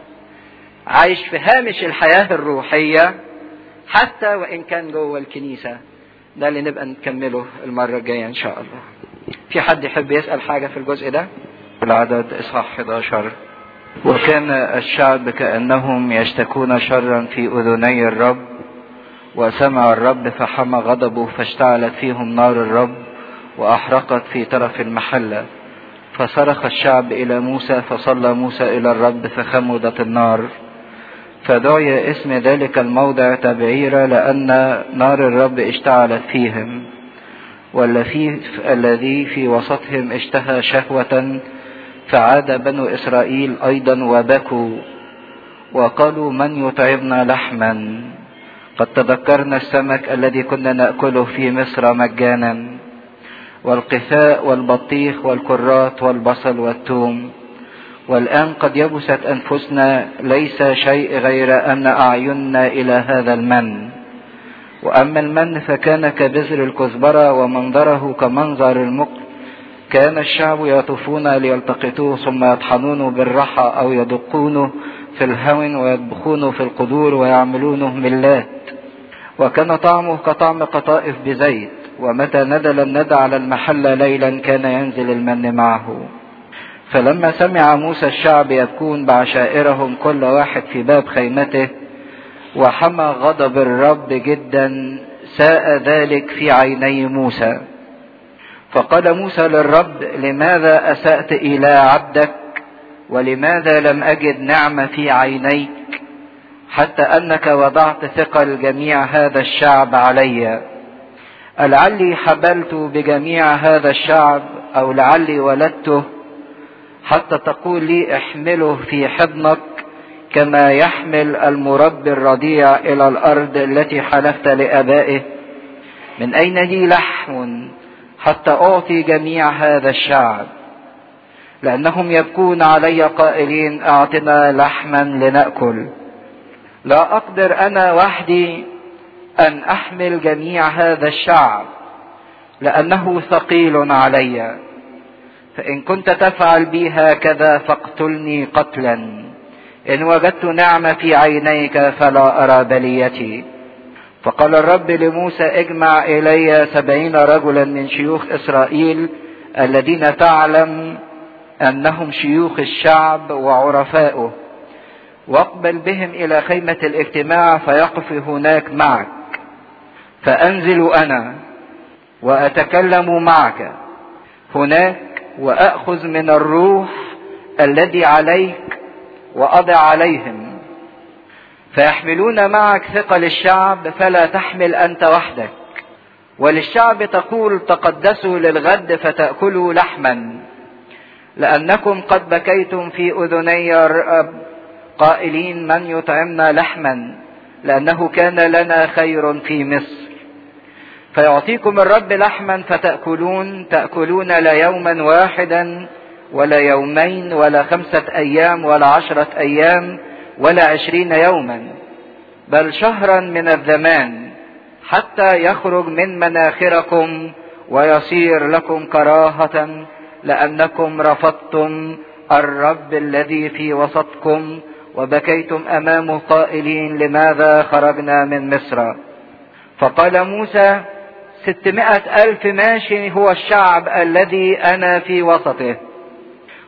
عايش في هامش الحياة الروحية حتى وان كان جوه الكنيسة ده اللي نبقى نكمله المرة الجاية ان شاء الله في حد يحب يسأل حاجة في الجزء ده العدد اصحاح 11 وكان الشعب كأنهم يشتكون شرا في أذني الرب وسمع الرب فحمى غضبه فاشتعلت فيهم نار الرب وأحرقت في طرف المحلة فصرخ الشعب إلى موسى فصلى موسى إلى الرب فخمدت النار فدعي اسم ذلك الموضع تبعيرا لأن نار الرب اشتعلت فيهم والذي الذي في وسطهم اشتهى شهوة فعاد بنو إسرائيل أيضا وبكوا وقالوا من يطعمنا لحما قد تذكرنا السمك الذي كنا نأكله في مصر مجانا والقثاء والبطيخ والكرات والبصل والثوم والآن قد يبست أنفسنا ليس شيء غير أن أعيننا إلى هذا المن وأما المن فكان كبذر الكزبرة ومنظره كمنظر المقل كان الشعب يطوفون ليلتقطوه ثم يطحنونه بالرحى أو يدقونه في الهون ويطبخونه في القدور ويعملونه ملات وكان طعمه كطعم قطائف بزيت ومتى ندل الندى على المحل ليلا كان ينزل المن معه فلما سمع موسى الشعب يبكون بعشائرهم كل واحد في باب خيمته وحمى غضب الرب جدا ساء ذلك في عيني موسى فقال موسى للرب لماذا اسات الى عبدك ولماذا لم اجد نعمه في عينيك حتى انك وضعت ثقل جميع هذا الشعب علي لعلي حبلت بجميع هذا الشعب او لعلي ولدته حتى تقول لي احمله في حضنك كما يحمل المربي الرضيع الى الارض التي حلفت لابائه من اين لي لحم حتى اعطي جميع هذا الشعب لانهم يبكون علي قائلين اعطنا لحما لناكل لا اقدر انا وحدي ان احمل جميع هذا الشعب لانه ثقيل علي فان كنت تفعل بي هكذا فاقتلني قتلا ان وجدت نعمه في عينيك فلا ارى بليتي فقال الرب لموسى اجمع الي سبعين رجلا من شيوخ اسرائيل الذين تعلم انهم شيوخ الشعب وعرفاؤه واقبل بهم الى خيمه الاجتماع فيقف هناك معك فانزل انا واتكلم معك هناك واخذ من الروح الذي عليك واضع عليهم فيحملون معك ثقل الشعب فلا تحمل انت وحدك وللشعب تقول تقدسوا للغد فتاكلوا لحما لانكم قد بكيتم في اذني قائلين من يطعمنا لحما لانه كان لنا خير في مصر فيعطيكم الرب لحما فتاكلون تاكلون لا يوما واحدا ولا يومين ولا خمسه ايام ولا عشره ايام ولا عشرين يوما بل شهرا من الزمان حتى يخرج من مناخركم ويصير لكم كراهة لأنكم رفضتم الرب الذي في وسطكم وبكيتم أمامه قائلين لماذا خرجنا من مصر فقال موسى ستمائة ألف ماشي هو الشعب الذي أنا في وسطه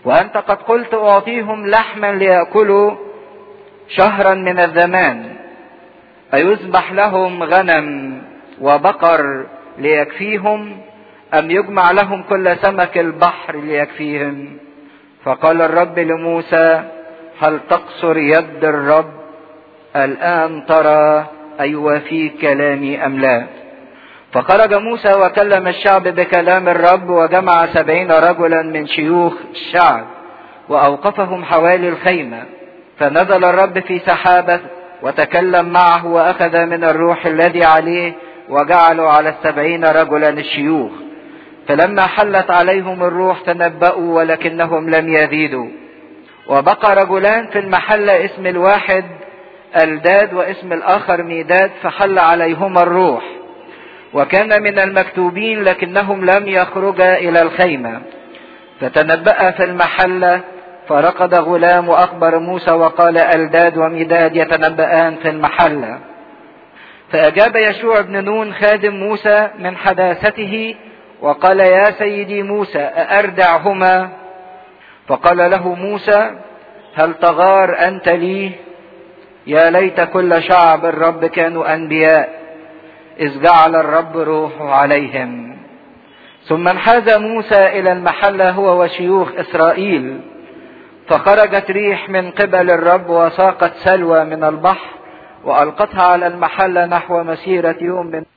وأنت قد قلت أعطيهم لحما ليأكلوا شهرا من الزمان أيذبح لهم غنم وبقر ليكفيهم أم يجمع لهم كل سمك البحر ليكفيهم فقال الرب لموسى هل تقصر يد الرب الآن ترى أيوافي كلامي أم لا فخرج موسى وكلم الشعب بكلام الرب وجمع سبعين رجلا من شيوخ الشعب وأوقفهم حوالي الخيمة فنزل الرب في سحابة وتكلم معه وأخذ من الروح الذي عليه وجعلوا على السبعين رجلا الشيوخ فلما حلت عليهم الروح تنبأوا ولكنهم لم يزيدوا وبقى رجلان في المحل اسم الواحد الداد واسم الآخر ميداد فحل عليهما الروح وكان من المكتوبين لكنهم لم يخرجا إلى الخيمة فتنبأ في المحلة فرقد غلام وأخبر موسى وقال ألداد وميداد يتنبأان في المحلة فأجاب يشوع بن نون خادم موسى من حداثته وقال يا سيدي موسى أأردعهما فقال له موسى هل تغار أنت لي يا ليت كل شعب الرب كانوا أنبياء إذ جعل الرب روحه عليهم ثم انحاز موسى إلى المحلة هو وشيوخ إسرائيل فخرجت ريح من قبل الرب وساقت سلوى من البحر وألقتها على المحلة نحو مسيرة يوم من